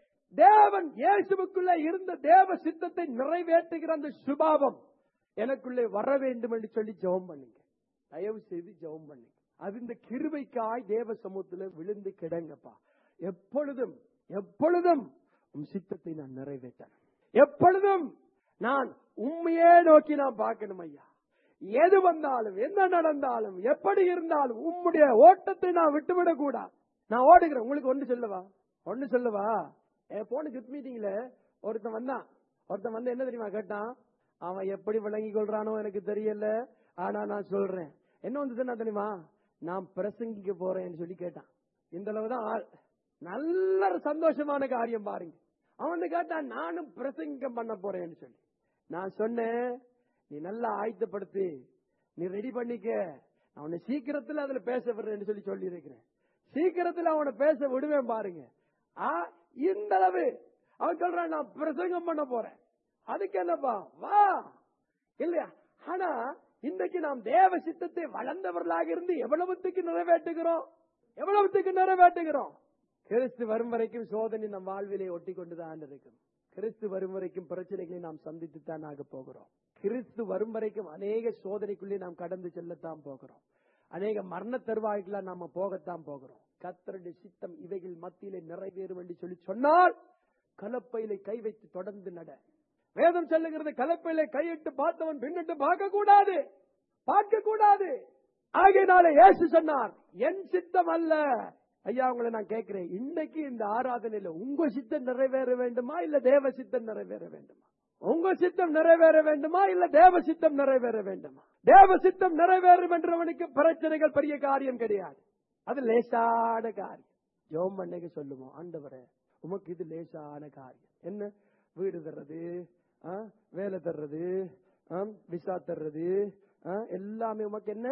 தேவன் இயேசுவுக்குள்ள இருந்த தேவ சித்தத்தை நிறைவேற்றுகிற அந்த சுபாவம் எனக்குள்ளே வர வேண்டும் என்று சொல்லி ஜெபம் பண்ணுங்க தயவு செய்து ஜெபம் பண்ணுங்க அது இந்த கிருபைக்காய் தேவ சமூகத்துல விழுந்து கிடங்கப்பா எப்பொழுதும் எப்பொழுதும் உம் சித்தத்தை நான் நிறைவேற்றணும் எப்பொழுதும் நான் உண்மையே நோக்கி நான் பார்க்கணும் ஐயா எது வந்தாலும் என்ன நடந்தாலும் எப்படி இருந்தாலும் உம்முடைய ஓட்டத்தை நான் விட்டுவிடக் கூடாது நான் ஓடுகிறேன் உங்களுக்கு ஒண்ணு சொல்லவா ஒண்ணு சொல்லவா என் போன ஜுத் மீட்டிங்ல ஒருத்தன் வந்தான் ஒருத்தன் வந்து என்ன தெரியுமா கேட்டான் அவன் எப்படி விளங்கி கொள்றானோ எனக்கு தெரியல ஆனா நான் சொல்றேன் என்ன வந்து என்ன தெரியுமா நான் பிரசங்கிக்க போறேன்னு சொல்லி கேட்டான் இந்த அளவுதான் ஆள் நல்ல ஒரு சந்தோஷமான காரியம் பாருங்க அவன் வந்து கேட்டான் நானும் பிரசங்கம் பண்ண போறேன்னு சொல்லி நான் சொன்னேன் நீ நல்லா ஆயத்தப்படுத்தி நீ ரெடி பண்ணிக்க நான் உன்னை சீக்கிரத்துல அதுல பேச விடுறேன்னு சொல்லி சொல்லி இருக்கிறேன் சீக்கிரத்துல அவனை பேச விடுவேன் பாருங்க ஆ இந்த அளவு அவன் சொல்றான் நான் பிரசங்கம் பண்ண போறேன் அதுக்கு என்னப்பா வா இல்லையா ஆனா இன்றைக்கு நாம் தேவ சித்தத்தை வளர்ந்தவர்களாக இருந்து எவ்வளவுத்துக்கு நிறைவேற்றுகிறோம் எவ்வளவுத்துக்கு நிறைவேற்றுகிறோம் கிறிஸ்து வரும் வரைக்கும் சோதனை நம் வாழ்விலே ஒட்டி கொண்டுதான் இருக்கும் கிறிஸ்து வரும் வரைக்கும் பிரச்சனைகளை நாம் சந்தித்துத்தான் ஆக போகிறோம் கிறிஸ்து வரும் வரைக்கும் அநேக சோதனைக்குள்ளே நாம் கடந்து செல்லத்தான் போகிறோம் அநேக மரண தருவாய்க்கெல்லாம் நாம போகத்தான் போகிறோம் கத்தருடைய சித்தம் இவைகள் மத்தியிலே நிறைவேறும் என்று சொல்லி சொன்னால் கலப்பையிலே கை வைத்து தொடர்ந்து நட வேதம் சொல்லுகிறது கலப்பையிலே கையிட்டு பார்த்தவன் பின்னிட்டு பார்க்க கூடாது பார்க்க கூடாது ஆகையினால இயேசு சொன்னார் என் சித்தம் அல்ல ஐயா உங்களை நான் கேட்கிறேன் இன்னைக்கு இந்த ஆராதனையில உங்க சித்தம் நிறைவேற வேண்டுமா இல்ல தேவ சித்தம் நிறைவேற வேண்டுமா உங்க சித்தம் நிறைவேற வேண்டுமா இல்ல தேவ சித்தம் நிறைவேற வேண்டுமா தேவ சித்தம் நிறைவேறும் என்றவனுக்கு பிரச்சனைகள் பெரிய காரியம் கிடையாது அது லேசான காரியம் ஜோம் பண்ணைக்கு சொல்லுவோம் ஆண்டவரே உமக்கு இது லேசான காரியம் என்ன வீடு தர்றது ஆ, வேலை தர்றது ஆ, விசா தர்றது ஆ, எல்லாமே உமக்கு என்ன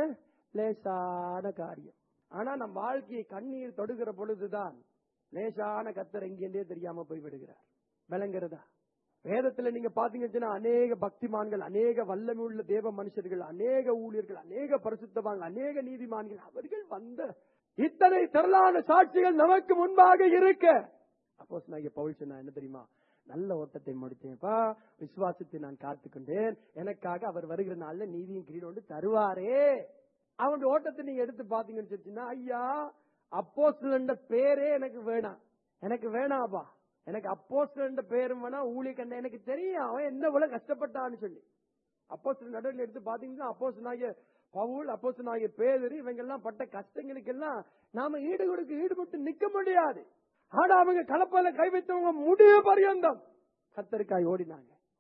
லேசான காரியம் ஆனா நம் வாழ்க்கையை கண்ணீர் தொடுகிற பொழுதுதான் லேசான கத்தர் எங்கேண்டே தெரியாம போய் விடுகிறார் விளங்குறதா வேதத்துல நீங்க பாத்தீங்கன்னா அநேக பக்திமான்கள் அநேக வல்லமை உள்ள தேவ மனுஷர்கள் அநேக ஊழியர்கள் அநேக பரிசுத்தவான்கள் அநேக நீதிமான்கள் அவர்கள் வந்த இத்தனை திரளான சாட்சிகள் நமக்கு முன்பாக இருக்க அப்போ நான் பவுல் சொன்னா என்ன தெரியுமா நல்ல ஓட்டத்தை முடித்தேன்ப்பா விசுவாசத்தை நான் காத்துக்கொண்டேன் எனக்காக அவர் வருகிற நாள்ல நீதியும் கிரீடோண்டு தருவாரே அவனுடைய ஓட்டத்தை நீங்க எடுத்து பாத்தீங்கன்னு சொல்லிச்சுன்னா ஐயா அப்போஸ்தலன்ற பேரே எனக்கு வேணாம் எனக்கு வேணாப்பா எனக்கு அப்போஸ்தலன்ற பேரும் வேணாம் ஊழியக்கண்ட எனக்கு தெரியும் அவன் என்ன இவ்வளவு கஷ்டப்பட்டான்னு சொல்லி அப்போஸ்தலன் நடுவில் எடுத்து பாத்தீங்கன்னா அப்போஸ்தலனாகிய பவுல் அப்போஸ்தலனாகிய பேதரு இவங்க எல்லாம் பட்ட கஷ்டங்களுக்கு எல்லாம் நாம ஈடு கொடுக்க ஈடுபட்டு நிக்க முடியாது ஆனா அவங்க கலப்பால கை வைத்தவங்க முடிவு பரியந்தம் கத்தருக்காய் ஓடினாங்க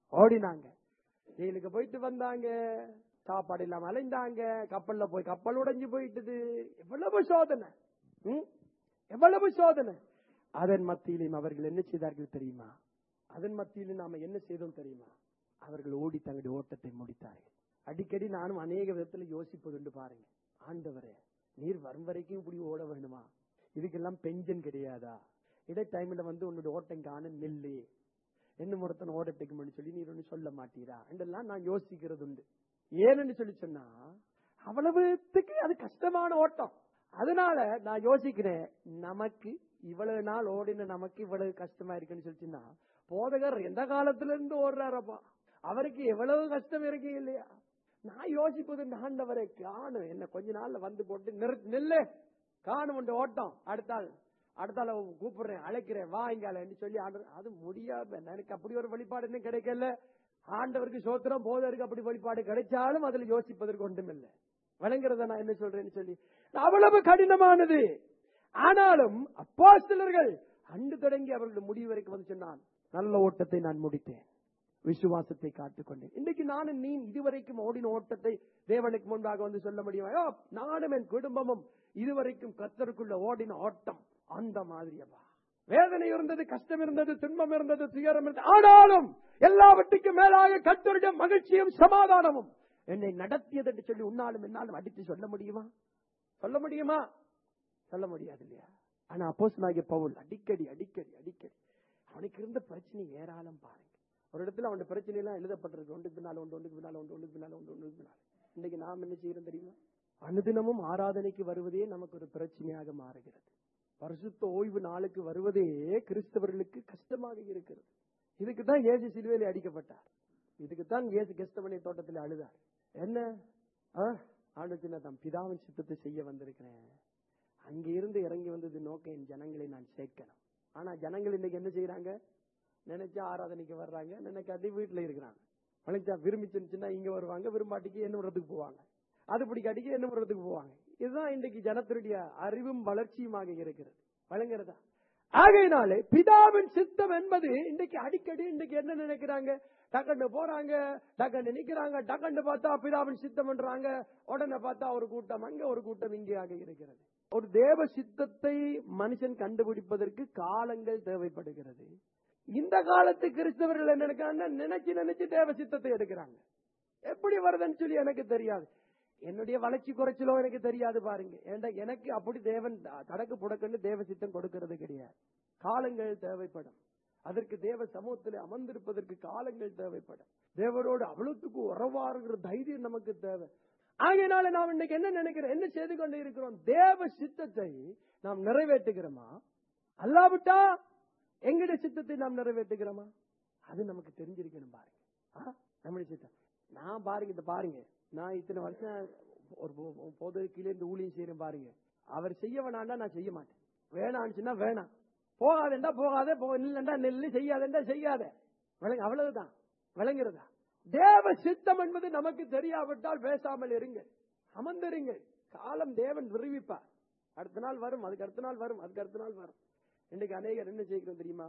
ஓடினாங்க ஜெயிலுக்கு போயிட்டு வந்தாங்க சாப்பாடு இல்லாம அலைந்தாங்க கப்பல்ல போய் கப்பல் உடைஞ்சு போயிட்டுது எவ்வளவு சோதனை ம்? எவ்வளவு சோதனை அதன் மத்தியிலும் அவர்கள் என்ன செய்தார்கள் தெரியுமா அதன் மத்தியிலும் நாம என்ன செய்தோம் தெரியுமா அவர்கள் ஓடி தங்களுடைய ஓட்டத்தை முடித்தார்கள் அடிக்கடி நானும் அநேக விதத்துல யோசிப்பதுண்டு பாருங்க ஆண்டவரே நீர் வரும் வரைக்கும் இப்படி ஓட வேணுமா இதுக்கெல்லாம் பெஞ்சன் கிடையாதா இடை டைம்ல வந்து உன்னோட ஓட்டம் காண நெல்லு என்ன ஒருத்தன் ஓடட்டுக்கும்னு சொல்லி நீர் ஒண்ணு சொல்ல மாட்டீரா என்றெல்லாம் நான் யோசிக்கிறது உண்டு ஏன்னு சொல்லி சொன்னா அவ்வளவுத்துக்கு அது கஷ்டமான ஓட்டம் அதனால நான் யோசிக்கிறேன் நமக்கு இவ்வளவு நாள் ஓடின நமக்கு இவ்வளவு கஷ்டமா இருக்குன்னு சொல்லிச்சுன்னா போதகர் எந்த காலத்துல இருந்து ஓடுறாரப்பா அவருக்கு எவ்வளவு கஷ்டம் இருக்கு இல்லையா நான் யோசிப்பது ஆண்டவரை காணும் என்ன கொஞ்ச நாள்ல வந்து போட்டு நிறு- நில்லு காணும் உண்டு ஓட்டம் அடுத்தாள் அடுத்தால கூப்பிடுறேன் அழைக்கிறேன் வா இங்காலன்னு சொல்லி ஆண்டவர் அது முடியாது எனக்கு அப்படி ஒரு வழிபாடு இன்னும் கிடைக்கல ஆண்டவருக்கு சோத்திரம் போதருக்கு அப்படி வழிபாடு கிடைச்சாலும் அதுல யோசிப்பதற்கு ஒன்றுமில்லை வழங்குறத நான் என்ன சொல்றேன்னு சொல்லி அவ்வளவு கடினமானது ஆனாலும் அப்போஸ்தலர்கள் அன்று தொடங்கி அவர்களுடைய முடிவு வரைக்கும் வந்து சொன்னான் நல்ல ஓட்டத்தை நான் முடித்தேன் விசுவாசத்தை காத்துக்கொண்டேன் இன்னைக்கு நானும் நீ இதுவரைக்கும் ஓடின ஓட்டத்தை தேவனுக்கு முன்பாக வந்து சொல்ல முடியுமா ஐயோ, நானும் என் குடும்பமும் இதுவரைக்கும் கத்தருக்குள்ள ஓடின ஓட்டம் அந்த மாதிரியப்பா வேதனை இருந்தது கஷ்டம் இருந்தது துன்பம் இருந்தது துயரம் இருந்தது ஆனாலும் எல்லாவற்றுக்கும் மேலாக கத்தருடைய மகிழ்ச்சியும் சமாதானமும் என்னை நடத்தியது என்று சொல்லி உன்னாலும் என்னாலும் அடித்து சொல்ல முடியுமா சொல்ல முடியுமா சொல்ல முடியாது இல்லையா ஆனா அப்போஸ் பவுல் அடிக்கடி அடிக்கடி அடிக்கடி அவனுக்கு இருந்த பிரச்சனை ஏராளம் பாருங்க ஒரு இடத்துல அவன் பிரச்சனை எல்லாம் எழுதப்பட்டிருக்கு ஒன்றுக்கு பின்னால ஒன்று ஒன்றுக்கு பின்னால ஒன்று ஒன்றுக்கு பின்னால ஒன்று ஒன்றுக்கு பின்னால இன்னைக்கு நாம் என்ன செய்யறோம் தெரியுமா அனுதினமும் ஆராதனைக்கு வருவதே நமக்கு ஒரு பிரச்சனையாக மாறுகிறது பரிசுத்த ஓய்வு நாளுக்கு வருவதே கிறிஸ்தவர்களுக்கு கஷ்டமாக இருக்கிறது இதுக்கு தான் இயேசு சிலுவையில் அடிக்கப்பட்டார் இதுக்கு தான் இயேசு கெஸ்தமனை தோட்டத்தில் அழுதார் என்ன ஆண்டுச்சுன்னா தான் பிதாவின் சித்தத்தை செய்ய வந்திருக்கிறேன் அங்க இருந்து இறங்கி வந்தது நோக்க என் ஜனங்களை நான் சேர்க்கணும் ஆனா ஜனங்கள் இன்னைக்கு என்ன செய்யறாங்க நினைச்சா ஆராதனைக்கு வர்றாங்க நினைக்காட்டி வீட்டுல இருக்கிறாங்க நினைச்சா விரும்பிச்சுன்னா இங்க வருவாங்க விரும்பாட்டிக்கு என்ன இடத்துக்கு போவாங்க அது பிடிக்காட்டிக்கு என்ன இடத்துக்கு போவாங்க இதுதான் இன்றைக்கு ஜனத்தினுடைய அறிவும் வளர்ச்சியுமாக இருக்கிறது வழங்குறதா ஆகையினாலே பிதாவின் சித்தம் என்பது இன்றைக்கு அடிக்கடி இன்றைக்கு என்ன நினைக்கிறாங்க டக்கண்டு போறாங்க டக்கண்டு நிக்கிறாங்க டக்கண்டு பார்த்தா பிதாவின் சித்தம்ன்றாங்க உடனே பார்த்தா ஒரு கூட்டம் அங்க ஒரு கூட்டம் இங்கேயாக இருக்கிறது ஒரு தேவ சித்தத்தை மனுஷன் கண்டுபிடிப்பதற்கு காலங்கள் தேவைப்படுகிறது இந்த காலத்து கிறிஸ்தவர்கள் என்ன நினைக்கிறாங்க நினைச்சு நினைச்சு தேவ சித்தத்தை எடுக்கிறாங்க எப்படி வருதுன்னு சொல்லி எனக்கு தெரியாது என்னுடைய வளர்ச்சி குறைச்சலோ எனக்கு தெரியாது பாருங்க ஏண்டா எனக்கு அப்படி தேவன் தடக்கு புடக்குன்னு தேவ சித்தம் கொடுக்கிறது கிடையாது காலங்கள் தேவைப்படும் அதற்கு தேவ சமூகத்தில் அமர்ந்திருப்பதற்கு காலங்கள் தேவைப்படும் தேவரோடு அவ்வளவுக்கு உறவாருங்கிற தைரியம் நமக்கு தேவை ஆகையினால நாம் இன்னைக்கு என்ன நினைக்கிறோம் என்ன செய்து கொண்டு இருக்கிறோம் தேவ சித்தத்தை நாம் நிறைவேற்றுகிறோமா அல்லாவிட்டா எங்களுடைய சித்தத்தை நாம் நிறைவேற்றுகிறோமா அது நமக்கு தெரிஞ்சிருக்கணும் பாருங்க ஆ? நம்முடைய சித்தம் நான் பாருங்க இந்த பாருங்க நான் இத்தனை வருஷம் ஒரு பொ- பொது கீழே இருந்து ஊழியம் செய்யறேன் பாருங்க அவர் செய்ய வேணாண்டா நான் செய்ய மாட்டேன் வேணான்னுச்சுன்னா வேணாம் போகாதேண்டா போகாத போ இல்லைண்டா நெல்லு செய்யாதேண்டா செய்யாத விளங்க அவ்வளவுதான் விளங்குறதா தேவ சித்தம் என்பது நமக்கு தெரியாவிட்டால் பேசாமல் இருங்க அமர்ந்திருங்கள் காலம் தேவன் விரிவிப்பார் அடுத்த நாள் வரும் அதுக்கு அடுத்த நாள் வரும் அதுக்கு அடுத்த நாள் வரும் இன்னைக்கு அநேகர் என்ன செய்கிறோம் தெரியுமா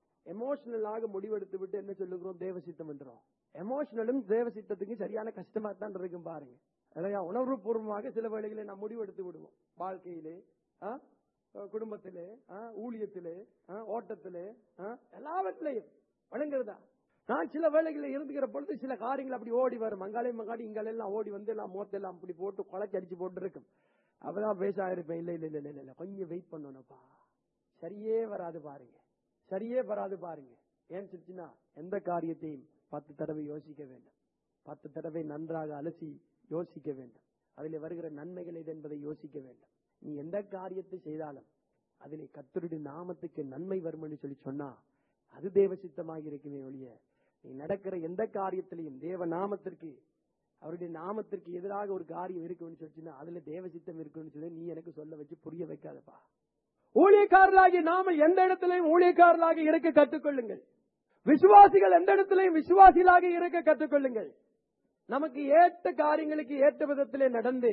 எமோஷனலாக முடிவெடுத்து விட்டு என்ன சொல்லுகிறோம் தேவ சித்தம் என்றோம் எமோஷனலும் தேவ சித்தத்துக்கும் சரியான கஷ்டமா தான் இருக்கும் பாருங்க இல்லையா உணர்வு பூர்வமாக சில வேளைகளை நாம் முடிவெடுத்து விடுவோம் வாழ்க்கையிலே ஆ? குடும்பத்திலே ஆ? ஊழியத்திலே ஆ? ஓட்டத்திலே ஆ? எல்லாவற்றிலையும் வழங்குறதா நான் சில வேலைகளில் இருந்துகிற பொழுது சில காரியங்கள் அப்படி ஓடி வரும் அங்காலே மங்காடி இங்கால எல்லாம் ஓடி வந்து எல்லாம் மோத்தெல்லாம் அப்படி போட்டு குலைச்சி அடிச்சு போட்டு இருக்கும் அப்பதான் பேச இருப்பேன் இல்ல இல்ல இல்ல இல்ல இல்ல கொஞ்சம் வெயிட் பண்ணணும்ப்பா சரியே வராது பாருங்க சரியே வராது பாருங்க ஏன் சொல்லிச்சுன்னா எந்த காரியத்தையும் பத்து தடவை யோசிக்க வேண்டும் பத்து தடவை நன்றாக அலசி யோசிக்க வேண்டும் அதில் வருகிற நன்மைகள் எது என்பதை யோசிக்க வேண்டும் நீ எந்த காரியத்தை செய்தாலும் அதிலே கத்தருடைய நாமத்துக்கு நன்மை வரும் என்று சொல்லி சொன்னா அது தேவ சித்தமாக இருக்குமே ஒழிய நீ நடக்கிற எந்த காரியத்திலையும் தேவ நாமத்திற்கு அவருடைய நாமத்திற்கு எதிராக ஒரு காரியம் இருக்குன்னு சொல்லிச்சுன்னா அதுல தேவ சித்தம் இருக்குன்னு சொல்லி நீ எனக்கு சொல்ல வச்சு புரிய வைக்காதப்பா ஊழியக்காரர்களாகி நாம எந்த இடத்திலையும் ஊழியக்காரர்களாக இருக்க கற்றுக்கொள்ளுங்கள் விசுவாசிகள் எந்த இடத்திலையும் விசுவாசிகளாக இருக்க கற்றுக்கொள்ளுங்கள் நமக்கு ஏற்ற காரியங்களுக்கு ஏற்ற விதத்திலே நடந்து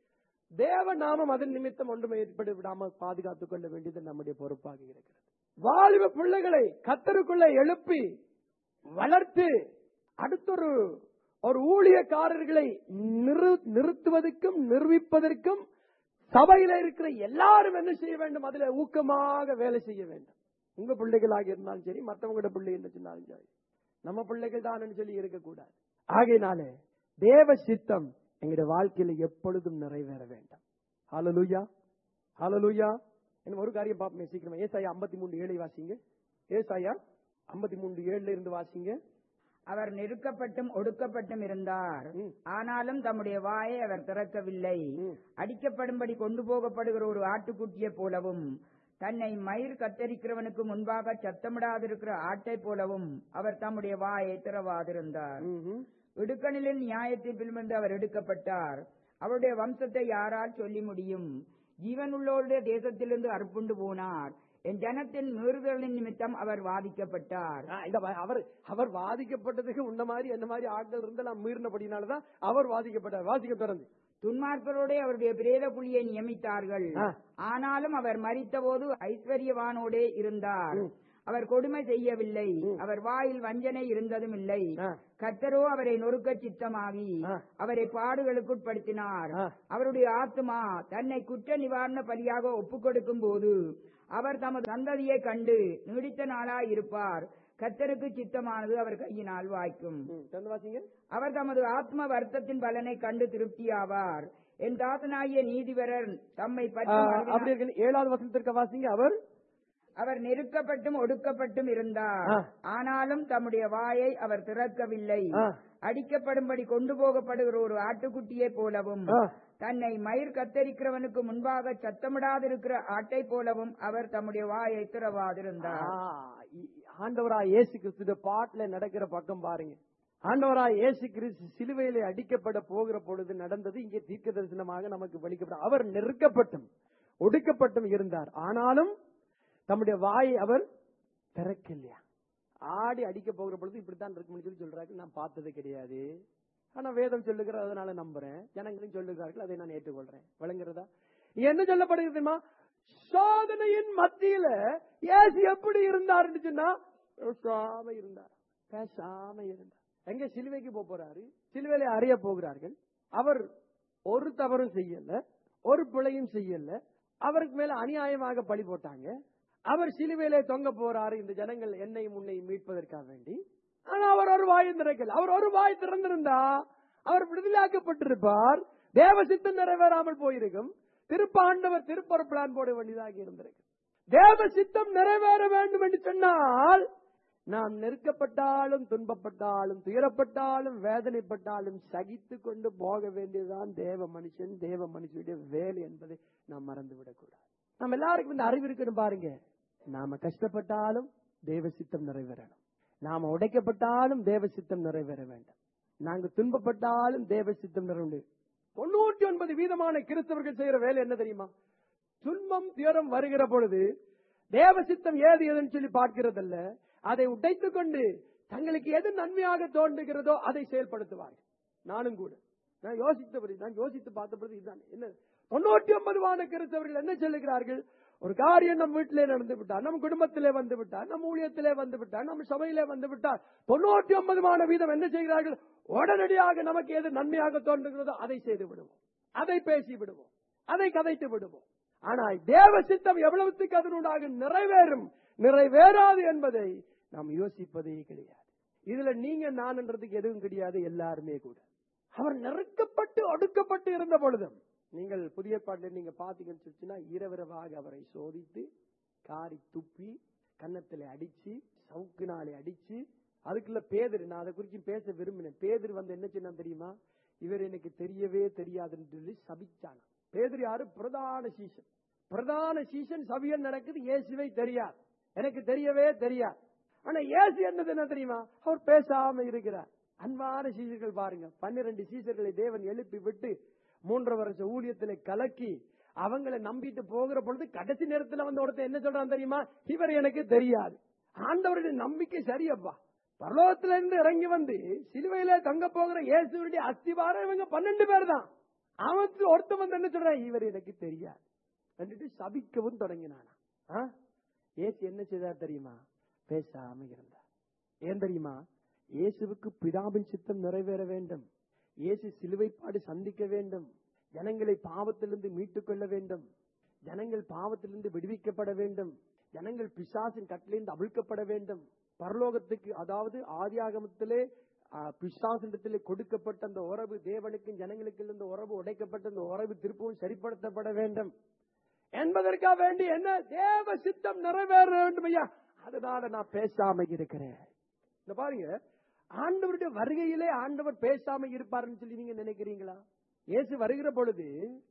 தேவ நாமம் அதன் நிமித்தம் ஒன்றுமே ஏற்பட விடாமல் பாதுகாத்துக் கொள்ள வேண்டியது நம்முடைய பொறுப்பாக இருக்கிறது வாலிப பிள்ளைகளை கத்தருக்குள்ள எழுப்பி வளர்த்து அடுத்தொரு ஒரு ஊழியக்காரர்களை நிறு- நிறுத்துவதற்கும் நிரூபிப்பதற்கும் சபையில இருக்கிற எல்லாரும் என்ன செய்ய வேண்டும் அதுல ஊக்கமாக வேலை செய்ய வேண்டும் உங்க பிள்ளைகளாக இருந்தாலும் சரி மற்றவங்களோட பிள்ளை என்ன சொன்னாலும் சரி நம்ம பிள்ளைகள் தான் சொல்லி இருக்கக்கூடாது ஆகையினாலே தேவ சித்தம் எங்களுடைய வாழ்க்கையில எப்பொழுதும் நிறைவேற வேண்டும் ஹalleluya ஹalleluya என்ன ஒரு காரியம் பாப்போமே சீக்கிரமா ஏசாயா 53 ஏழை வாசிங்க ஏசாயா 53 ஏழுல இருந்து வாசிங்க அவர் நெருக்கப்பட்டும் ஒடுக்கப்பட்டும் இருந்தார் ம். ஆனாலும் தம்முடைய வாயை அவர் திறக்கவில்லை ம். அடிக்கப்படும்படி கொண்டு போகப்படுகிற ஒரு ஆட்டுக்குட்டியை போலவும் தன்னை மயிர் கத்தரிக்கிறவனுக்கு முன்பாக சத்தமிடாதிருக்கிற ஆட்டை போலவும் அவர் தம்முடைய வாயை திறவாதிருந்தார் ம்ஹும். இடுக்கணிலின் நியாயத்தீர்ப்பிலிருந்து அவர் எடுக்கப்பட்டார் அவருடைய வம்சத்தை யாரால் சொல்லி முடியும் ஜீவனுள்ளோருடைய தேசத்திலிருந்து அறுப்புண்டு போனார் என் ஜனத்தின் மீறுதலின் நிமித்தம் அவர் வாதிக்கப்பட்டார் ஆ, இந்த வ- அவர் அவர் வாதிக்கப்பட்டதுக்கு உன்ன மாதிரி என்ன மாதிரி ஆட்கள் இருந்தெல்லாம் மீறினபடினாலதான் அவர் வாதிக்கப்பட்டார் வாசிக்க பிறந்து துன்மார்க்கரோடே அவருடைய பிரேத புலியை நியமித்தார்கள் ஆ. ஆனாலும் அவர் மரித்தபோது ஐஸ்வர்யவானோடே இருந்தார் ம். அவர் கொடுமை செய்யவில்லை அவர் வாயில் வஞ்சனை இருந்ததும் இல்லை ஆ. கர்த்தரோ அவரை நொறுக்க சித்தமாகி ஆ. அவரை பாடுகளுக்குட்படுத்தினார் ஆ. அவருடைய ஆத்துமா தன்னை குற்ற நிவாரண பலியாக ஒப்புக் கொடுக்கும் போது அவர் தமது சந்ததியை கண்டு நீடித்த நாளாய் இருப்பார் கர்த்தருக்கு சித்தமானது அவர் கையினால் வாய்க்கும் ம், திறந்து வாசிங்க அவர் தமது ஆத்ம வருத்தத்தின் பலனை கண்டு திருப்தியாவார் என் தாசனாகிய நீதிபரர் தம்மை ஆ, பற்றி அப்படி மனதினால் இருக்கு ஏழாவது வசனத்திற்கு வாசிங்க அவர் அவர் நெருக்கப்பட்டும் ஒடுக்கப்பட்டும் இருந்தார் ஆ. ஆனாலும் தம்முடைய வாயை அவர் திறக்கவில்லை ஆ. அடிக்கப்படும்படி கொண்டு போகப்படுகிற ஒரு ஆட்டுக்குட்டியை போலவும் ஆ. தன்னை மயிர் கத்தரிக்கிறவனுக்கு முன்பாக சத்தமிடாதிருக்கிற ஆட்டை போலவும் அவர் தம்முடைய வாயை திறவாதிருந்தார் ஆ, இ- ஆண்டவராய் இயேசு கிறிஸ்து பாட்டுல நடக்கிற பக்கம் பாருங்க ஆண்டவராய் இயேசு கிறிஸ்து சிலுவையிலே அடிக்கப்பட போகிற பொழுது நடந்தது இங்கே தீர்க்க தரிசனமாக நமக்கு வெளிக்கப்படும் அவர் நெருக்கப்பட்டும் ஒடுக்கப்பட்டும் இருந்தார் ஆனாலும் தம்முடைய வாயை அவர் திறக்கலையா ஆடி அடிக்க போகிற பொழுது இப்படித்தான் இருக்கும்னு சொல்லி சொல்றாரு நான் பார்த்தது கிடையாது ஆனா வேதம் சொல்லுகிற அதனால நம்புறேன் ஜனங்களும் சொல்லுகிறார்கள் அதை நான் ஏற்றுக்கொள்றேன் விளங்குறதா என்ன சொல்லப்படுகிறது தெரியுமா சோதனையின் மத்தியில இயேசு எப்படி இருந்தாருன்னு சொன்னா பேசாம இருந்தார் பேசாம இருந்தார் எங்க சிலுவைக்கு போக போறாரு சிலுவையில அறிய போகிறார்கள் அவர் ஒரு தவறும் செய்யல ஒரு பிழையும் செய்யல அவருக்கு மேல அநியாயமாக பழி போட்டாங்க அவர் சிலுவையிலே தொங்க போறாரு இந்த ஜனங்கள் என்னையும் உன்னையும் மீட்பதற்காக வேண்டி ஆனா அவர் ஒரு வாய் திறக்கல அவர் ஒரு வாய் திறந்திருந்தா அவர் விடுதலாக்கப்பட்டிருப்பார் தேவ சித்தம் நிறைவேறாமல் போயிருக்கும் திருப்ப ஆண்டவர் திருப்பர பிளான் போட வேண்டியதாக இருந்திருக்கு தேவ சித்தம் நிறைவேற வேண்டும் என்று சொன்னால் நாம் நெருக்கப்பட்டாலும் துன்பப்பட்டாலும் துயரப்பட்டாலும் வேதனைப்பட்டாலும் சகித்து கொண்டு போக வேண்டியதுதான் தேவ மனுஷன் தேவ மனுஷனுடைய வேலை என்பதை நாம் மறந்துவிடக் கூடாது நம்ம எல்லாருக்கும் இந்த அறிவு இருக்குன்னு பாருங்க நாம கஷ்டப்பட்டாலும் தேவ சித்தம் நிறைவேறணும் நாம உடைக்கப்பட்டாலும் தேவ சித்தம் நிறைவேற வேண்டும் நாங்க துன்பப்பட்டாலும் தேவ சித்தம் நிறைவேற தொண்ணூற்றி ஒன்பது வீதமான கிறிஸ்தவர்கள் செய்யற வேலை என்ன தெரியுமா துன்பம் துயரம் வருகிற பொழுது தேவ சித்தம் ஏது எதுன்னு சொல்லி பார்க்கிறதல்ல அதை உடைத்துக் கொண்டு தங்களுக்கு எது நன்மையாக தோன்றுகிறதோ அதை செயல்படுத்துவார்கள் நானும் கூட நான் யோசித்தபடி நான் யோசித்து பார்த்தபடி இதுதான் என்ன தொண்ணூற்றி ஒன்பது வான கிறிஸ்தவர்கள் என்ன சொல்லுகிறார்கள் ஒரு காரியம் நம் வீட்டிலே நடந்து விட்டார் நம் குடும்பத்திலே வந்து விட்டார் நம் ஊழியத்திலே வந்து விட்டார் நம் சபையிலே வந்து விட்டார் தொண்ணூற்றி ஒன்பது மான வீதம் என்ன செய்கிறார்கள் உடனடியாக நமக்கு எது நன்மையாக தோன்றுகிறதோ அதை செய்து விடுவோம் அதை பேசி விடுவோம் அதை கதைத்து விடுவோம் ஆனால் தேவ சித்தம் எவ்வளவுக்கு அதனுடாக நிறைவேறும் நிறைவேறாது என்பதை நாம் யோசிப்பதே கிடையாது இதுல நீங்க நான்ன்றதுக்கு எதுவும் கிடையாது எல்லாருமே கூட அவர் நெருக்கப்பட்டு ஒடுக்கப்பட்டு இருந்த பொழுதும் நீங்கள் புதிய பாட்டில் நீங்க பாத்தீங்கன்னு சொல்லிச்சுன்னா இரவிரவாக அவரை சோதித்து காரி துப்பி கன்னத்துல அடிச்சு சவுக்குனாலே அடிச்சு அதுக்குள்ள பேதர் நான் அதை குறித்து பேச விரும்பினேன் பேதர் வந்து என்ன சொன்னா தெரியுமா இவர் எனக்கு தெரியவே தெரியாதுன்னு சொல்லி சபிச்சாங்க பேதர் யாரு பிரதான சீசன் பிரதான சீசன் சபியல் நடக்குது இயேசுவை தெரியாது எனக்கு தெரியவே தெரியாது ஆனா இயேசு என்னது என்ன தெரியுமா அவர் பேசாம இருக்கிறார் அன்பான சீசர்கள் பாருங்க பன்னிரண்டு சீசர்களை தேவன் எழுப்பி விட்டு மூன்று வருஷ ஊழியத்திலே கலக்கி அவங்களை நம்பிட்டு போகிற பொழுது கடைசி நேரத்துல வந்து ஒருத்தர் என்ன சொல்றான் தெரியுமா இவர் எனக்கு தெரியாது ஆண்டவருடைய நம்பிக்கை சரியப்பா பரலோகத்துல இருந்து இறங்கி வந்து சிலுவையில தங்க போகிற இயேசுடைய அஸ்திவாரம் இவங்க பன்னெண்டு பேர் தான் அவனுக்கு ஒருத்தன் வந்து என்ன சொல்றான் இவர் எனக்கு தெரியாது கண்டுட்டு சபிக்கவும் தொடங்கினானா ஆ? இயேசு என்ன செய்தார் தெரியுமா பேசாம இருந்தார் ஏன் தெரியுமா இயேசுவுக்கு பிதாவின் சித்தம் நிறைவேற வேண்டும் இயேசு சிலுவைப்பாடு சந்திக்க வேண்டும் ஜனங்களை பாவத்திலிருந்து மீட்டுக் கொள்ள வேண்டும் ஜனங்கள் பாவத்திலிருந்து விடுவிக்கப்பட வேண்டும் ஜனங்கள் பிசாசின் கட்டிலிருந்து அவிழ்க்கப்பட வேண்டும் பரலோகத்துக்கு அதாவது ஆதியாகமத்திலே ஆ, பிசாசினிடத்திலே கொடுக்கப்பட்ட அந்த உறவு தேவனுக்கும் ஜனங்களுக்கு இருந்த உறவு உடைக்கப்பட்ட அந்த உறவு திருப்பவும் சரிப்படுத்தப்பட வேண்டும் என்பதற்காக வேண்டி என்ன தேவ சித்தம் நிறைவேற வேண்டும் ஐயா அதனால நான் பேசாம இருக்கிறேன் இந்த பாருங்க ஆண்டவருடைய வருகையிலே ஆண்டவர் பேசாம இருப்பாருன்னு சொல்லி நீங்க நினைக்கிறீங்களா இயேசு வருகிற பொழுது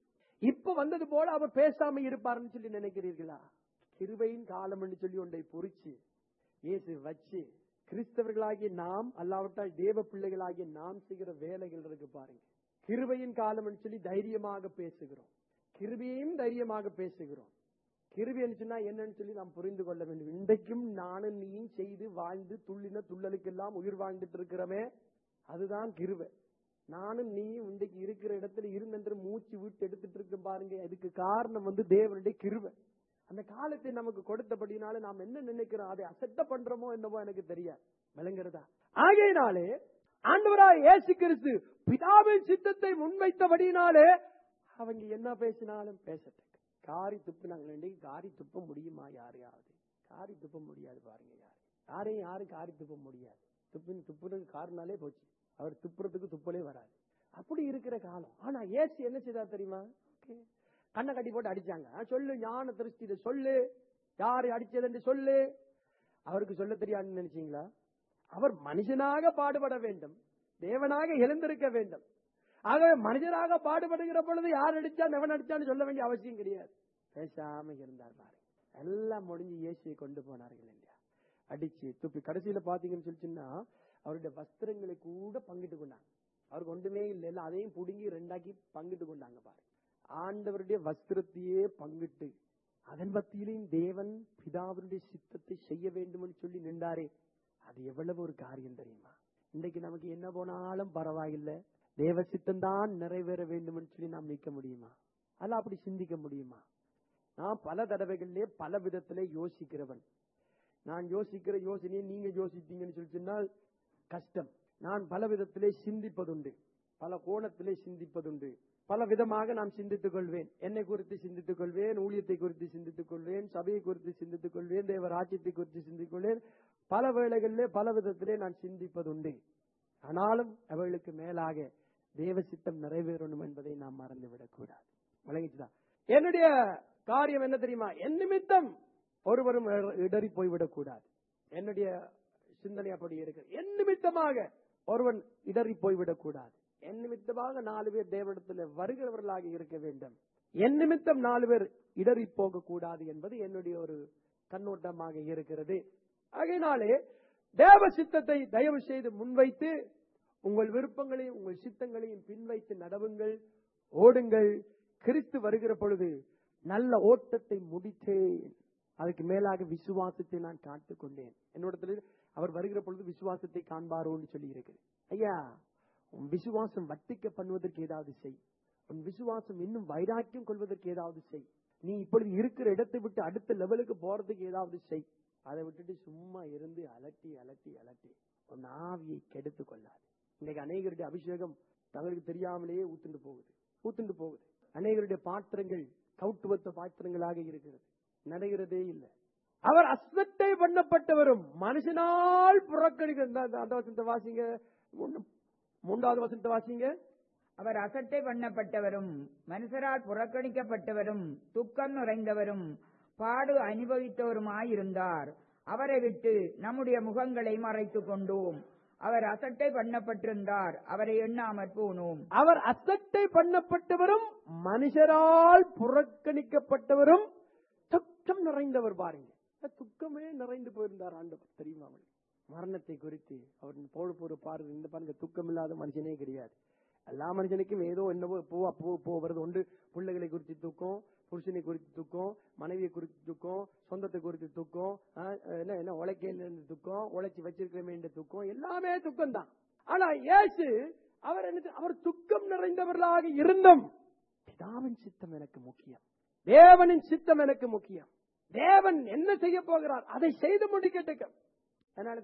இப்ப வந்தது போல அவர் பேசாம இருப்பாருன்னு சொல்லி நினைக்கிறீர்களா கிருபையின் காலம் என்று சொல்லி ஒன்றை பொறிச்சு இயேசு வச்சு கிறிஸ்தவர்களாகிய நாம் அல்லாவிட்டால் தேவ பிள்ளைகளாகிய நாம் செய்கிற வேலைகள் இருக்கு பாருங்க கிருபையின் காலம் என்று சொல்லி தைரியமாக பேசுகிறோம் கிருபையும் தைரியமாக பேசுகிறோம் கிருபை என்று சொன்னா என்னன்னு சொல்லி நாம் புரிந்து கொள்ள வேண்டும் இன்றைக்கும் நானும் நீயும் செய்து வாழ்ந்து துள்ளின துள்ளலுக்கெல்லாம் உயிர் வாழ்ந்துட்டு இருக்கிறோமே அதுதான் கிருபை நானும் நீயும் இன்றைக்கு இருக்கிற இடத்துல இருந்தென்று மூச்சு விட்டு எடுத்துட்டு இருக்கும் பாருங்க அதுக்கு காரணம் வந்து தேவனுடைய கிருபை அந்த காலத்தை நமக்கு கொடுத்தபடினால நாம் என்ன நினைக்கிறோம் அதை அசட்ட பண்றோமோ என்னவோ எனக்கு தெரியாது விளங்குறதா ஆகையினாலே ஆண்டவராய் இயேசு கிறிஸ்து பிதாவின் சித்தத்தை முன்வைத்தபடினாலே அவங்க என்ன பேசினாலும் பேசட்டும் காரி துப்புனாங்க இன்னைக்கு காரி துப்ப முடியுமா யாரையாவது காரி துப்ப முடியாது பாருங்க யாரு யாரையும் யாரும் காரி துப்ப முடியாது துப்புன்னு துப்புறதுக்கு காரணாலே போச்சு அவர் துப்புறதுக்கு துப்பலே வராது அப்படி இருக்கிற காலம் ஆனா ஏசு என்ன செய்தா தெரியுமா Okay. கண்ணை கட்டி போட்டு அடிச்சாங்க ஆ, சொல்லு ஞான திருஷ்டி சொல்லு யாரு அடிச்சதுன்னு சொல்லு அவருக்கு சொல்ல தெரியாதுன்னு நினைச்சீங்களா அவர் மனுஷனாக பாடுபட வேண்டும் தேவனாக எழுந்திருக்க வேண்டும் ஆகவே மனிதனாக பாடுபடுகிற பொழுது யார் அடிச்சா எவன் அடிச்சான்னு சொல்ல வேண்டிய அவசியம் கிடையாது பேசாம இருந்தார் பாரு எல்லாம் முடிஞ்சு இயேசுவை கொண்டு போனார்கள் இல்லையா அடிச்சு துப்பி கடைசியில பாத்தீங்கன்னு சொல்லிச்சுன்னா அவருடைய வஸ்திரங்களை கூட பங்கிட்டு கொண்டாங்க அவருக்கு ஒன்றுமே இல்லை இல்ல அதையும் புடுங்கி ரெண்டாக்கி பங்கிட்டு கொண்டாங்க பாரு ஆண்டவருடைய வஸ்திரத்தையே பங்கிட்டு அதன் மத்தியிலையும் தேவன் பிதாவினுடைய சித்தத்தை செய்ய வேண்டும்னு சொல்லி நின்றாரே அது எவ்வளவு ஒரு காரியம் தெரியுமா இன்னைக்கு நமக்கு என்ன போனாலும் பரவாயில்லை தேவ சித்தம் தான் நிறைவேற வேண்டும்னு சொல்லி நாம் நிற்க முடியுமா அல்ல அப்படி சிந்திக்க முடியுமா நான் பல தடவைகளிலே பல விதத்திலே யோசிக்கிறவன் நான் யோசிக்கிற யோசனையை நீங்க யோசித்தீங்கன்னு சொல்லி சொன்னால் கஷ்டம் நான் பல விதத்திலே சிந்திப்பதுண்டு பல கோணத்திலே சிந்திப்பதுண்டு பல விதமாக நான் சிந்தித்துக் கொள்வேன் என்னை குறித்து சிந்தித்துக் கொள்வேன் ஊழியத்தை குறித்து சிந்தித்துக் கொள்வேன் சபையை குறித்து சிந்தித்துக் கொள்வேன் தேவ ராஜ்யத்தை குறித்து சிந்தித்துக் கொள்வேன் பல வேளைகளிலே பல விதத்திலே நான் சிந்திப்பதுண்டு ஆனாலும் அவர்களுக்கு மேலாக தேவ சித்தம் நிறைவேறணும் என்பதை நாம் மறந்துவிடக் கூடாது விளங்கிச்சுதா என்னுடைய காரியம் என்ன தெரியுமா என் நிமித்தம் ஒருவரும் இடறி போய்விடக் கூடாது என்னுடைய சிந்தனை அப்படி இருக்கு என் நிமித்தமாக ஒருவன் இடறி போய்விடக் கூடாது என் நிமித்தமாக நாலு பேர் தேவனிடத்தில் வருகிறவர்களாக இருக்க வேண்டும் என் நிமித்தம் நாலு பேர் இடறி போக கூடாது என்பது என்னுடைய ஒரு கண்ணோட்டமாக இருக்கிறது ஆகையினாலே தேவ சித்தத்தை தயவு செய்து முன்வைத்து உங்கள் விருப்பங்களையும் உங்கள் சித்தங்களையும் பின்வைத்து நடவுங்கள் ஓடுங்கள் கிறிஸ்து வருகிற பொழுது நல்ல ஓட்டத்தை முடித்தேன் அதுக்கு மேலாக விசுவாசத்தை நான் காத்துக் கொண்டேன் என்னோடத்துல அவர் வருகிற பொழுது விசுவாசத்தை காண்பாரோன்னு சொல்லி இருக்கு ஐயா உன் விசுவாசம் வட்டிக்க பண்ணுவதற்கு ஏதாவது செய் உன் விசுவாசம் இன்னும் வைராக்கியம் கொள்வதற்கு ஏதாவது செய் நீ இப்பொழுது இருக்கிற இடத்தை விட்டு அடுத்த லெவலுக்கு போறதுக்கு ஏதாவது செய் அதை விட்டுட்டு சும்மா இருந்து அலட்டி அலட்டி அலட்டி உன் ஆவியை கெடுத்து கொள்ளாது இன்னைக்கு அநேகருடைய அபிஷேகம் தங்களுக்கு தெரியாமலேயே ஊத்துண்டு போகுது ஊத்துண்டு போகுது அநேகருடைய பாத்திரங்கள் கவுட்டுவத்த பாத்திரங்களாக இருக்கிறது நடக்கிறதே இல்லை அவர் அஸ்வத்தை பண்ணப்பட்டவரும் மனுஷனால் புறக்கணிக்க இந்த- இந்த- அந்த வசனத்தை வாசிங்க மூணு- மூன்றாவது வசனத்தை வாசிங்க அவர் அசட்டை பண்ணப்பட்டவரும் மனுஷரால் புறக்கணிக்கப்பட்டவரும் துக்கம் நிறைந்தவரும் பாடு அனுபவித்தவருமாயிருந்தார் அவரை விட்டு நம்முடைய முகங்களை மறைத்துக் கொண்டோம் அவர் அசட்டை பண்ணப்பட்டிருந்தார் அவரை எண்ணாமற் போனோம் அவர் அசட்டை பண்ணப்பட்டவரும் மனுஷரால் புறக்கணிக்கப்பட்டவரும் துக்கம் நிறைந்தவர் பாருங்க துக்கமே நிறைந்து போயிருந்தார் ஆண்டவர் தெரியுமா அவனுக்கு மரணத்தை குறித்து அவர் போடு போற பாருங்க இந்த பாருங்க துக்கம் இல்லாத மனுஷனே கிடையாது எல்லா மனுஷனுக்கும் ஏதோ என்னவோ போவா போ போ வருது ஒன்று பிள்ளைகளை குறித்து துக்கம் புருஷனை குறித்து துக்கம் மனைவியை குறித்து துக்கம் சொந்தத்தை குறித்து துக்கம் ஆ, என்ன என்ன உழைக்கையில இருந்து துக்கம் உழைச்சி வச்சிருக்கிறமே என்ற துக்கம் எல்லாமே துக்கம் தான் ஆனா இயேசு அவர் என்ன அவர் துக்கம் நிறைந்தவர்களாக இருந்தும் பிதாவின் சித்தம் எனக்கு முக்கியம் தேவனின் சித்தம் எனக்கு முக்கியம் தேவன் என்ன செய்ய போகிறார் அதை செய்து முடிக்கட்டுக்க அதனாலதான்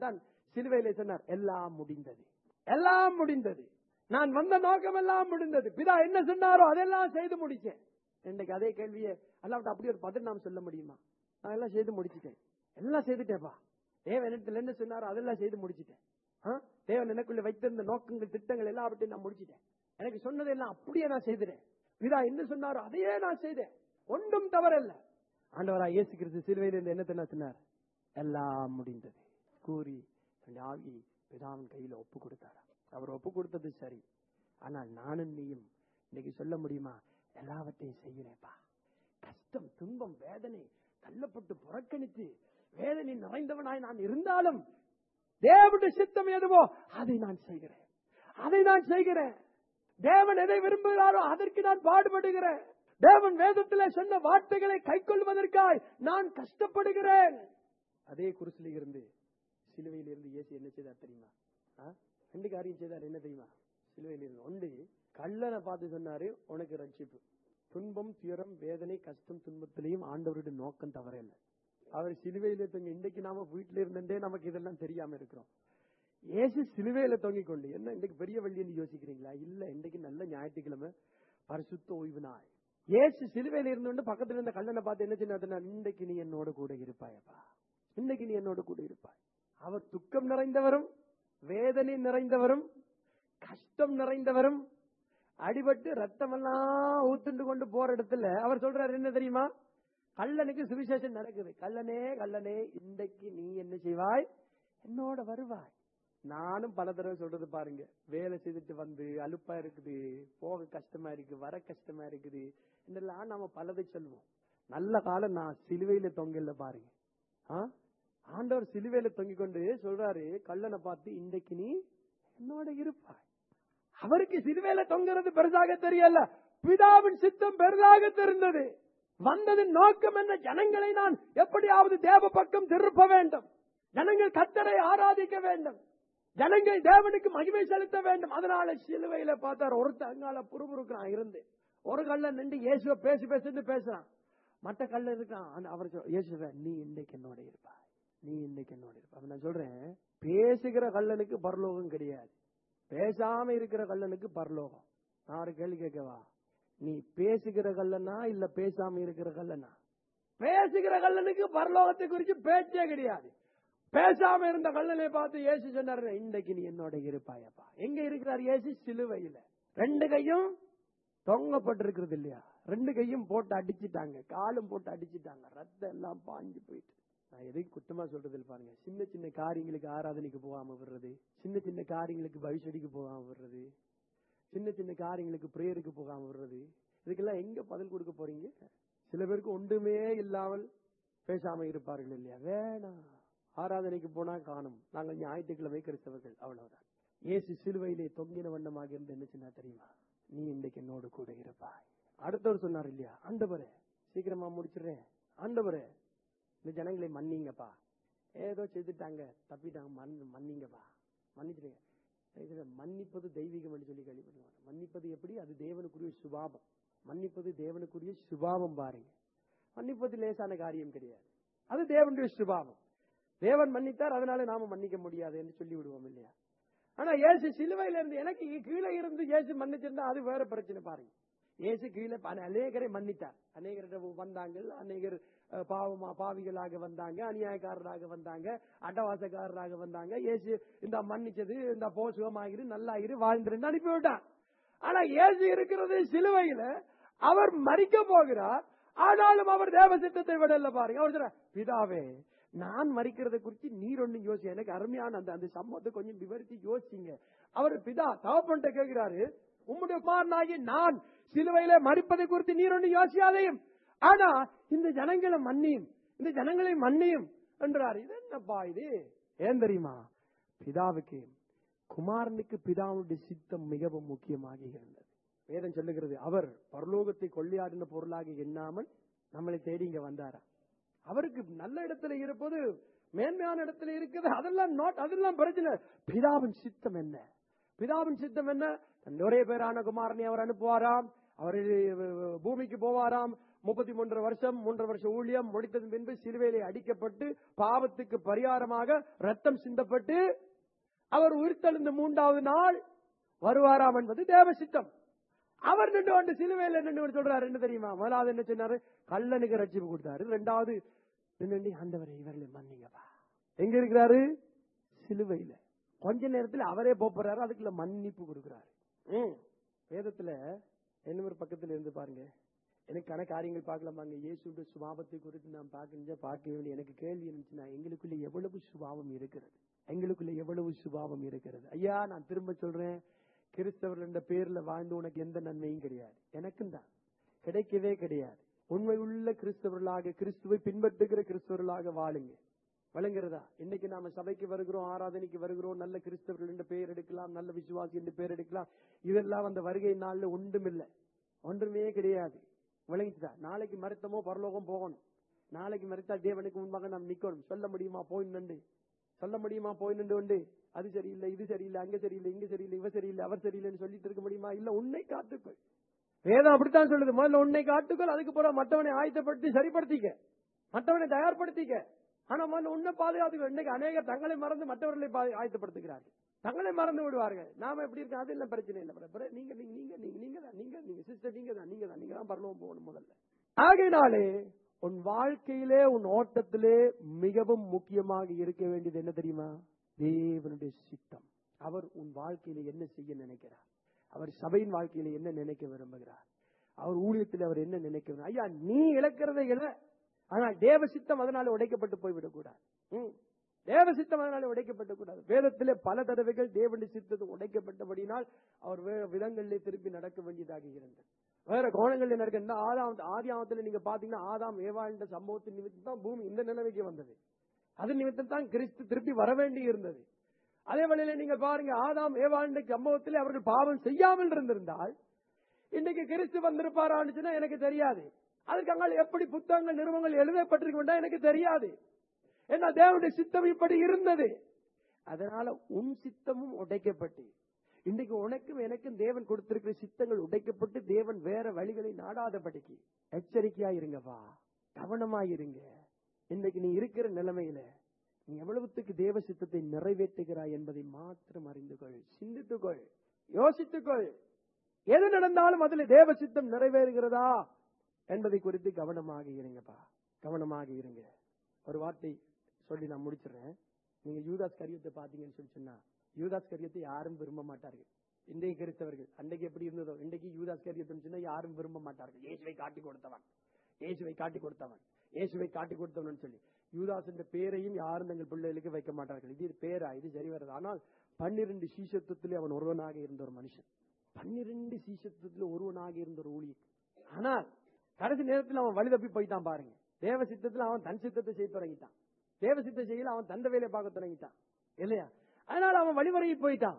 சிலுவையிலே சொன்னார் எல்லாம் முடிந்தது எல்லாம் முடிந்தது நான் வந்த நோக்கம் எல்லாம் முடிந்தது பிதா என்ன சொன்னாரோ அதெல்லாம் செய்து முடிச்சேன் இன்னைக்கு அதே கேள்வியை அல்லாவிட்ட அப்படி ஒரு பதில் நாம் சொல்ல முடியுமா நான் எல்லாம் செய்து முடிச்சிட்டேன் எல்லாம் செய்துட்டேன்ப்பா தேவன் இடத்துல என்ன சொன்னாரோ அதெல்லாம் செய்து முடிச்சிட்டேன் ஆ? தேவன் எனக்குள்ள வைத்திருந்த நோக்கங்கள் திட்டங்கள் எல்லாவற்றையும் நான் முடிச்சிட்டேன் எனக்கு சொன்னதெல்லாம் அப்படியே நான் செய்துட்டேன் பிதா என்ன சொன்னாரோ அதையே நான் செய்தேன் ஒன்றும் தவறல்ல ஆண்டவராய் இயேசு கிறிஸ்து சிலுவையில் இருந்து என்ன தெரியுமா சொன்னார் எல்லாம் முடிந்தது கூறி தன்னுடைய ஆவி பிதாவின் கையில ஒப்பு கொடுத்தாராம் அவர் ஒப்பு கொடுத்தது சரி ஆனால் நானும் நீயும் இன்னைக்கு சொல்ல முடியுமா எல்லாவற்றையும் செய்கிறேன்ப்பா கஷ்டம் துன்பம் வேதனை தள்ளப்பட்டு புறக்கணித்து வேதனை நிறைந்தவனாய் நான் இருந்தாலும் தேவனுடைய சித்தம் எதுவோ அதை நான் செய்கிறேன் அதை நான் செய்கிறேன் தேவன் எதை விரும்புகிறாரோ அதற்கு நான் பாடுபடுகிறேன் தேவன் வேதத்திலே சொன்ன வார்த்தைகளை கைக்கொள்வதற்காய் நான் கஷ்டப்படுகிறேன் அதே குருசில இருந்து சிலுவையில் இருந்து இயேசு என்ன செய்தார் தெரியுமா ஆ? ரெண்டு காரியம் செய்தார் என்ன தெரியுமா சிலுவையில் இருந்து ஒன்று கள்ளனை பார்த்து சொன்னாரு உனக்கு ரட்சிப்பு துன்பம் துயரம் வேதனை கஷ்டம் துன்பத்திலையும் ஆண்டவருடைய நோக்கம் தவறில்லை அவர் சிலுவையில தொங்கி இன்னைக்கு நாம வீட்டுல இருந்தே நமக்கு இதெல்லாம் தெரியாம இருக்கிறோம் இயேசு சிலுவையில தொங்கிக் கொண்டு என்ன இன்னைக்கு பெரிய வழின்னு யோசிக்கிறீங்களா இல்ல இன்னைக்கு நல்ல ஞாயிற்றுக்கிழமை பரிசுத்த ஓய்வு நாள் இயேசு சிலுவையில இருந்து பக்கத்துல இருந்த கல்லனை பார்த்து என்ன சொன்னார் இன்னைக்கு நீ என்னோட கூட இருப்பாயப்பா இன்னைக்கு நீ என்னோட கூட இருப்பாய் அவர் துக்கம் நிறைந்தவரும் வேதனை நிறைந்தவரும் கஷ்டம் நிறைந்தவரும் அடிபட்டு ரத்தமெல்லாம் ஊத்துண்டு கொண்டு போற இடத்துல அவர் சொல்றாரு என்ன தெரியுமா கள்ளனுக்கு சுவிசேஷம் நடக்குது கள்ளனே கள்ளனே இன்றைக்கு நீ என்ன செய்வாய் என்னோட வருவாய் நானும் பல தடவை சொல்றது பாருங்க வேலை செய்துட்டு வந்து அலுப்பா இருக்குது போக கஷ்டமா இருக்கு வர கஷ்டமா இருக்குது இதெல்லாம் நாம பலதை சொல்லுவோம் நல்ல காலம் நான் சிலுவையில தொங்கல பாருங்க ஆ? ஆண்டவர் சிலுவையில தொங்கிக் கொண்டு சொல்றாரு கள்ளனை பார்த்து இன்றைக்கு நீ என்னோட இருப்பாய் அவருக்கு சிலுவையில தொங்குறது பெரிதாக தெரியல பிதாவின் சித்தம் பெரிதாக தெரிந்தது வந்ததின் நோக்கம் என்ன ஜனங்களை நான் எப்படியாவது தேவ பக்கம் திருப்ப வேண்டும் ஜனங்கள் கத்தரை ஆராதிக்க வேண்டும் ஜனங்கள் தேவனுக்கு மகிமை செலுத்த வேண்டும் அதனால சிலுவையில பார்த்தார் ஒருத்தர் அங்கால புறுபுறுக்கிறான் இருந்து ஒரு கல்ல நின்று இயேசுவ பேசி பேசிட்டு பேசுறான் மற்ற கல்ல இருக்கான் ஆனா அவர் சொல்- இயேசுவ நீ இன்னைக்கு என்னோட இருப்பாய் நீ இன்னைக்கு என்னோட இருப்ப அப்ப நான் சொல்றேன் பேசுகிற கல்லனுக்கு பரலோகம் கிடையாது பேசாம இருக்கிற கல்லனுக்கு பரலோகம் நான் ஒரு கேள்வி கேட்கவா நீ பேசுகிற கல்லனா இல்ல பேசாம இருக்கிற கல்லனா பேசுகிற கல்லனுக்கு பரலோகத்தை குறிச்சு பேச்சே கிடையாது பேசாம இருந்த கல்லனை பார்த்து இயேசு சொன்னாரு இன்றைக்கு நீ என்னோட இருப்பாயப்பா எங்க இருக்கிறார் இயேசு சிலுவையில ரெண்டு கையும் தொங்கப்பட்டிருக்கிறது இல்லையா ரெண்டு கையும் போட்டு அடிச்சிட்டாங்க காலும் போட்டு அடிச்சிட்டாங்க ரத்தம் எல்லாம் பாஞ்சு போயிட்டு நான் எதையும் குத்தமா சொல்றது இல்ல பாருங்க சின்ன சின்ன காரியங்களுக்கு ஆராதனைக்கு போகாம விடுறது சின்ன சின்ன காரியங்களுக்கு பவிஷடிக்கு போகாம விடுறது சின்ன சின்ன காரியங்களுக்கு பிரேயருக்கு போகாம விடுறது இதுக்கெல்லாம் எங்க பதில் கொடுக்க போறீங்க சில பேருக்கு ஒன்றுமே இல்லாமல் பேசாம இருப்பார்கள் இல்லையா வேணாம் ஆராதனைக்கு போனா காணும் நாங்கள் ஞாயிற்றுக்கிழமை கிறிஸ்தவர்கள் அவ்வளவுதான் இயேசு சிலுவையிலே தொங்கின வண்ணமாக இருந்து என்ன சொன்னா தெரியுமா நீ இன்னைக்கு என்னோடு கூட இருப்பாய் அடுத்தவர் சொன்னார் இல்லையா ஆண்டவரே சீக்கிரமா முடிச்சிடுறேன் ஆண்டவரே இந்த ஜனங்களை மன்னிங்கப்பா ஏதோ செய்துட்டாங்க தப்பிட்டாங்க மன் மன்னிங்கப்பா மன்னிச்சிடுங்க இதுல மன்னிப்பது தெய்வீகம் என்று சொல்லி கேள்விப்படுவாங்க மன்னிப்பது எப்படி அது தேவனுக்குரிய சுபாவம் மன்னிப்பது தேவனுக்குரிய சுபாவம் பாருங்க மன்னிப்பது லேசான காரியம் கிடையாது அது தேவனுடைய சுபாவம் தேவன் மன்னித்தார் அதனால நாம மன்னிக்க முடியாது என்று சொல்லி விடுவோம் இல்லையா ஆனா இயேசு சிலுவையில இருந்து எனக்கு கீழே இருந்து இயேசு மன்னிச்சிருந்தா அது வேற பிரச்சனை பாருங்க இயேசு கீழே ப- அநேகரை மன்னித்தார் அநேகரிடம் வந்தாங்க அநேகர் அஹ், பாவமா பாவிகளாக வந்தாங்க அநியாயக்காரராக வந்தாங்க அட்டவாசக்காரராக வந்தாங்க இயேசு இந்த மன்னிச்சது இந்த போ சுகமாகிரு நல்லாகிரு வாழ்ந்துருந்து அனுப்பி விட்டார் ஆனா இயேசு இருக்கிறது சிலுவையில அவர் மறிக்க போகிறார் ஆனாலும் அவர் தேவ சித்தத்தை விடல பாருங்க அவர் சொல்ற பிதாவே நான் மறிக்கிறத குறித்து நீர் ஒண்ணு யோசி எனக்கு அருமையான அந்த அந்த சம்பவத்தை கொஞ்சம் விவரித்து யோசிங்க அவர் பிதா தகப்பன்ட்ட கேட்கிறாரு உம்முடைய குமாரனாகி நான் சிலுவையில மறிப்பதை குறித்து நீர் ஒண்ணு யோசியாதையும் ஆனா இந்த ஜனங்களை மன்னியும் இந்த ஜனங்களை மன்னியும் என்றார் இது என்னப்பா இது ஏன் தெரியுமா பிதாவுக்கு குமாரனுக்கு பிதாவுடைய சித்தம் மிகவும் முக்கியமாக இருந்தது வேதம் சொல்லுகிறது அவர் பரலோகத்தை கொள்ளையாடின பொருளாக எண்ணாமல் நம்மளை தேடி இங்க வந்தாரா அவருக்கு நல்ல இடத்துல இருப்பது மேன்மையான இடத்துல இருக்குது அதெல்லாம் நாட் அதெல்லாம் பிரச்சனை பிதாவின் சித்தம் என்ன பிதாவின் சித்தம் என்ன தன் ஒரே பேரான குமாரனை அவர் அனுப்புவாராம் அவர் பூமிக்கு போவாராம் முப்பத்தி மூன்று வருஷம் மூன்று வருஷம் ஊழியம் முடித்ததன் பின்பு சிலுவையிலே அடிக்கப்பட்டு பாவத்துக்கு பரிகாரமாக ரத்தம் சிந்தப்பட்டு அவர் உயிர்த்தெழுந்த மூன்றாவது நாள் வருவாராம் என்பது தேவ சித்தம் அவர் நின்று கொண்டு சிலுவையில நின்று கொண்டு சொல்றாரு என்ன தெரியுமா முதலாவது என்ன சொன்னாரு கள்ளனுக்கு ரட்சிப்பு கொடுத்தாரு ரெண்டாவது நின்று ஆண்டவரை இவர்களை மன்னிங்கப்பா எங்க இருக்கிறாரு சிலுவையில கொஞ்ச நேரத்துல அவரே போறாரு அதுக்குள்ள மன்னிப்பு கொடுக்கிறாரு ம். வேதத்துல என்ன ஒரு பக்கத்துல இருந்து பாருங்க எனக்கான காரியங்கள் பார்க்கலாமாங்க இயேசுடைய சுபாவத்தை குறித்து நான் பார்க்க பார்க்க வேண்டிய எனக்கு கேள்வி இருந்துச்சுன்னா எங்களுக்குள்ள எவ்வளவு சுபாவம் இருக்கிறது எங்களுக்குள்ள எவ்வளவு சுபாவம் இருக்கிறது ஐயா நான் திரும்ப சொல்றேன் கிறிஸ்தவர்கள் என்ற பேர்ல வாழ்ந்து உனக்கு எந்த நன்மையும் கிடையாது எனக்கும் தான் கிடைக்கவே கிடையாது உண்மை உள்ள கிறிஸ்தவர்களாக கிறிஸ்துவை பின்பற்றுகிற கிறிஸ்தவர்களாக வாழுங்க வழங்குறதா இன்னைக்கு நாம சபைக்கு வருகிறோம் ஆராதனைக்கு வருகிறோம் நல்ல கிறிஸ்தவர்கள் என்று பெயர் எடுக்கலாம் நல்ல விசுவாசி என்று பெயர் எடுக்கலாம் இதெல்லாம் அந்த வருகை நாள்ல ஒன்றுமில்லை ஒன்றுமே கிடையாது விளங்கிச்சுதா நாளைக்கு மருத்தமோ பரலோகம் போகணும் நாளைக்கு மறுத்தா தேவனுக்கு முன்பாக நாம் நிக்கணும் சொல்ல முடியுமா போய் நின்று சொல்ல முடியுமா போய் நின்று உண்டு அது சரியில்லை இது சரியில்லை அங்க சரியில்லை இங்க சரியில்லை இவ சரியில்லை அவர் சரியில்லைன்னு சொல்லிட்டு இருக்க முடியுமா இல்ல உன்னை காத்துக்கொள் வேதம் அப்படித்தான் சொல்லுது முதல்ல உன்னை காத்துக்கொள் அதுக்கு பிறகு மற்றவனை ஆயத்தப்படுத்தி சரிப்படுத்திக்க மற்றவனை தயார்படுத்திக்க ஆனா முதல்ல உன்னை பாதுகாத்துக்கோ இன்னைக்கு அநேகர் தங்களை மறந்து மற்றவர்களை பா- ஆயத்தப்படுத்துகிறார்கள் தங்களை மறந்து விடுவார்கள் நாம எப்படி இருக்க அது இல்ல பிரச்சனை இல்லை brother. நீங்க நீங்க நீங்க நீங்க நீங்க தான் நீங்க நீங்க சிஸ்டர் நீங்க தான் நீங்க தான் நீங்க தான் பரலோகம் போகணும் முதல்ல ஆகையினாலே உன் வாழ்க்கையிலே உன் ஓட்டத்திலே மிகவும் முக்கியமாக இருக்க வேண்டியது என்ன தெரியுமா தேவனுடைய சித்தம் அவர் உன் வாழ்க்கையில என்ன செய்ய நினைக்கிறார் அவர் சபையின் வாழ்க்கையில என்ன நினைக்க விரும்புகிறார் அவர் ஊழியத்தில் அவர் என்ன நினைக்க விரும்புகிறார்? ஐயா நீ இழக்கிறதை இழ ஆனால் தேவ சித்தம் அதனால உடைக்கப்பட்டு போய்விடக் கூடாது ம். தேவ சித்தம் அதனால உடைக்கப்பட்டு கூடாது வேதத்திலே பல தடவைகள் தேவனுடைய சித்தம் உடைக்கப்பட்டபடினால் அவர் வேற விதங்களிலே திருப்பி நடக்க வேண்டியதாக இருந்தது வேற கோணங்கள்ல நடக்க இந்த ஆதாம் ஆதி ஆமத்துல நீங்க பாத்தீங்கன்னா ஆதாம் ஏவாழ்ந்த சம்பவத்தின் நிமித்தம் தான் பூமி இந்த நிலைமைக்கு வந்தது அது நிமித்தம் தான் கிறிஸ்து திருப்பி வர வேண்டி இருந்தது அதே வேளையில நீங்க பாருங்க ஆதாம் ஏவாழ்ந்த சம்பவத்தில் அவர்கள் பாவம் செய்யாமல் இருந்திருந்தால் இன்னைக்கு கிறிஸ்து வந்திருப்பாரான்னு சொன்னா எனக்கு தெரியாது அதுக்கு அங்கால எப்படி புத்தகங்கள் நிறுவனங்கள் எழுதப்பட்டிருக்கா எனக்கு தெரியாது ஏன்னா தேவனுடைய சித்தம் இப்படி இருந்தது அதனால உன் சித்தமும் உடைக்கப்பட்டு இன்னைக்கு உனக்கும் எனக்கும் தேவன் கொடுத்திருக்கிற சித்தங்கள் உடைக்கப்பட்டு தேவன் வேற வழிகளை நாடாதபடிக்கு எச்சரிக்கையா இருங்கப்பா கவனமா இருங்க இன்னைக்கு நீ இருக்கிற நிலைமையில நீ எவ்வளவுத்துக்கு தேவ சித்தத்தை நிறைவேற்றுகிறாய் என்பதை மாத்திரம் அறிந்து கொள் சிந்தித்துக்கொள் யோசித்துக்கொள் எது நடந்தாலும் அதுல தேவ சித்தம் நிறைவேறுகிறதா என்பதை குறித்து கவனமாக இருங்கப்பா கவனமாக இருங்க ஒரு வார்த்தை சொல்லி நான் முடிச்சிடுறேன் நீங்க யூதாஸ் கரியத்தை பாத்தீங்கன்னு சொல்லி சொன்னா யூதாஸ் கரியத்தை யாரும் விரும்ப மாட்டார்கள் இன்றைய கிறிஸ்தவர்கள் அன்றைக்கு எப்படி இருந்ததோ இன்றைக்கு யூதாஸ் கரியத்தை சொன்னா யாரும் விரும்ப மாட்டார்கள் இயேசுவை காட்டி கொடுத்தவன் இயேசுவை காட்டி கொடுத்தவன் இயேசுவை காட்டி கொடுத்தவன் சொல்லி யூதாஸ் என்ற பேரையும் யாரும் தங்கள் பிள்ளைகளுக்கு வைக்க மாட்டார்கள் இது பேரா இது சரி வராது ஆனால் பன்னிரண்டு சீசத்துவத்திலே அவன் ஒருவனாக இருந்த ஒரு மனுஷன் பன்னிரண்டு சீசத்துவத்திலே ஒருவனாக இருந்த ஒரு ஊழியர் ஆனால் கடைசி நேரத்தில் அவன் வழி தப்பி போயிட்டான் பாருங்க தேவ சித்தத்தில் அவன் தன் சித்தத்தை செய்ய தொடங்கிட்டான் தேவ சித்த செய்யல அவன் தந்த வேலையை பார்க்க தொடங்கிட்டான் இல்லையா அதனால அவன் வழிமுறையை போயிட்டான்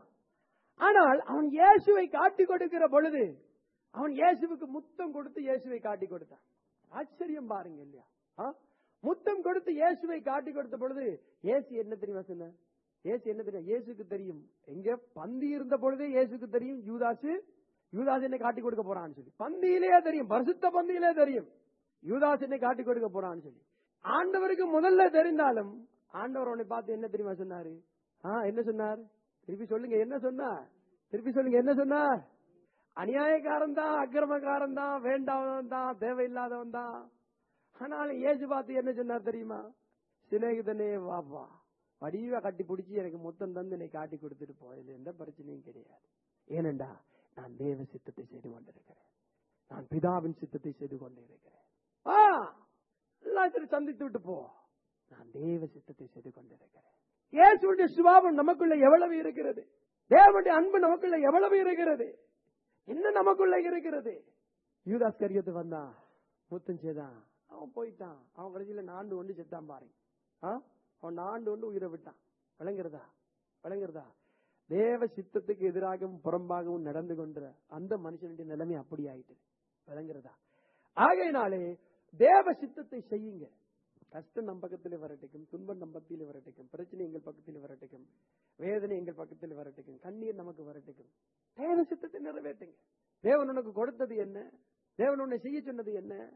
ஆனால் அவன் இயேசுவை காட்டி கொடுக்கிற பொழுது அவன் இயேசுவுக்கு முத்தம் கொடுத்து இயேசுவை காட்டி கொடுத்தான் ஆச்சரியம் பாருங்க இல்லையா ஆ? முத்தம் கொடுத்து இயேசுவை காட்டி கொடுத்த பொழுது இயேசு என்ன தெரியுமா சொன்ன இயேசு என்ன தெரியும் இயேசுக்கு தெரியும் எங்க பந்தி இருந்த பொழுதே இயேசுக்கு தெரியும் யூதாசு யூதாஸ் என்னை காட்டி கொடுக்க போறான்னு சொல்லி பந்தியிலேயே தெரியும் பரிசுத்த பந்தியிலே தெரியும் யூதாஸ் என்னை காட்டி கொடுக்க போறான்னு சொல்லி ஆண்டவருக்கு முதல்ல தெரிந்தாலும் ஆண்டவர் உன்னை பார்த்து என்ன தெரியுமா சொன்னாரு ஆ என்ன சொன்னார் திருப்பி சொல்லுங்க என்ன சொன்னார் திருப்பி சொல்லுங்க என்ன சொன்னார் அநியாயக்காரன் தான் அக்கிரமக்காரன் தான் வேண்டாதவன் தான் தேவையில்லாதவன் தான் ஆனாலும் ஏசு பார்த்து என்ன சொன்னார் தெரியுமா சிநேகிதனே வாப்பா வடிவா கட்டி பிடிச்சி எனக்கு மொத்தம் தந்து என்னை காட்டி கொடுத்துட்டு போ இதுல எந்த பிரச்சனையும் கிடையாது ஏனெண்டா நான் தேவ சித்தத்தை செய்து கொண்டிருக்கிறேன் நான் பிதாவின் சித்தத்தை செய்து கொண்டிருக்கிறேன் ஆ எல்லாத்தையும் சந்தித்து விட்டு போ நான் தேவ சித்தத்தை செய்து கொண்டிருக்கிறேன் இயேசுடைய சுபாவம் நமக்குள்ள எவ்வளவு இருக்கிறது தேவனுடைய அன்பு நமக்குள்ள எவ்வளவு இருக்கிறது என்ன நமக்குள்ள இருக்கிறது யூதாஸ் கரியத்து வந்தான் முத்தம் செய்தான் அவன் போயிட்டான் அவன் கடைசியில நாண்டு ஒன்று செத்தான் பாருங்க ஆ? அவன் நாண்டு ஒன்று உயிரை விட்டான் விளங்குறதா விளங்குறதா தேவ சித்தத்துக்கு எதிராகவும் புறம்பாகவும் நடந்து கொண்ட அந்த மனுஷனுடைய நிலைமை அப்படி ஆயிட்டு விளங்குறதா ஆகையினாலே தேவ சித்தத்தை செய்யுங்க கஷ்டம் நம் பக்கத்திலே வரட்டுக்கும் துன்பம் நம் பக்கத்திலே வரட்டுக்கும் பிரச்சனை எங்கள் பக்கத்திலே வரட்டுக்கும் வேதனை எங்கள் பக்கத்தில் வரட்டுக்கும் கண்ணீர் நமக்கு வரட்டுக்கும் தேவ சித்தத்தை நிறைவேற்றுங்க தேவன் உனக்கு கொடுத்தது என்ன தேவன் உன்னை செய்ய சொன்னது என்ன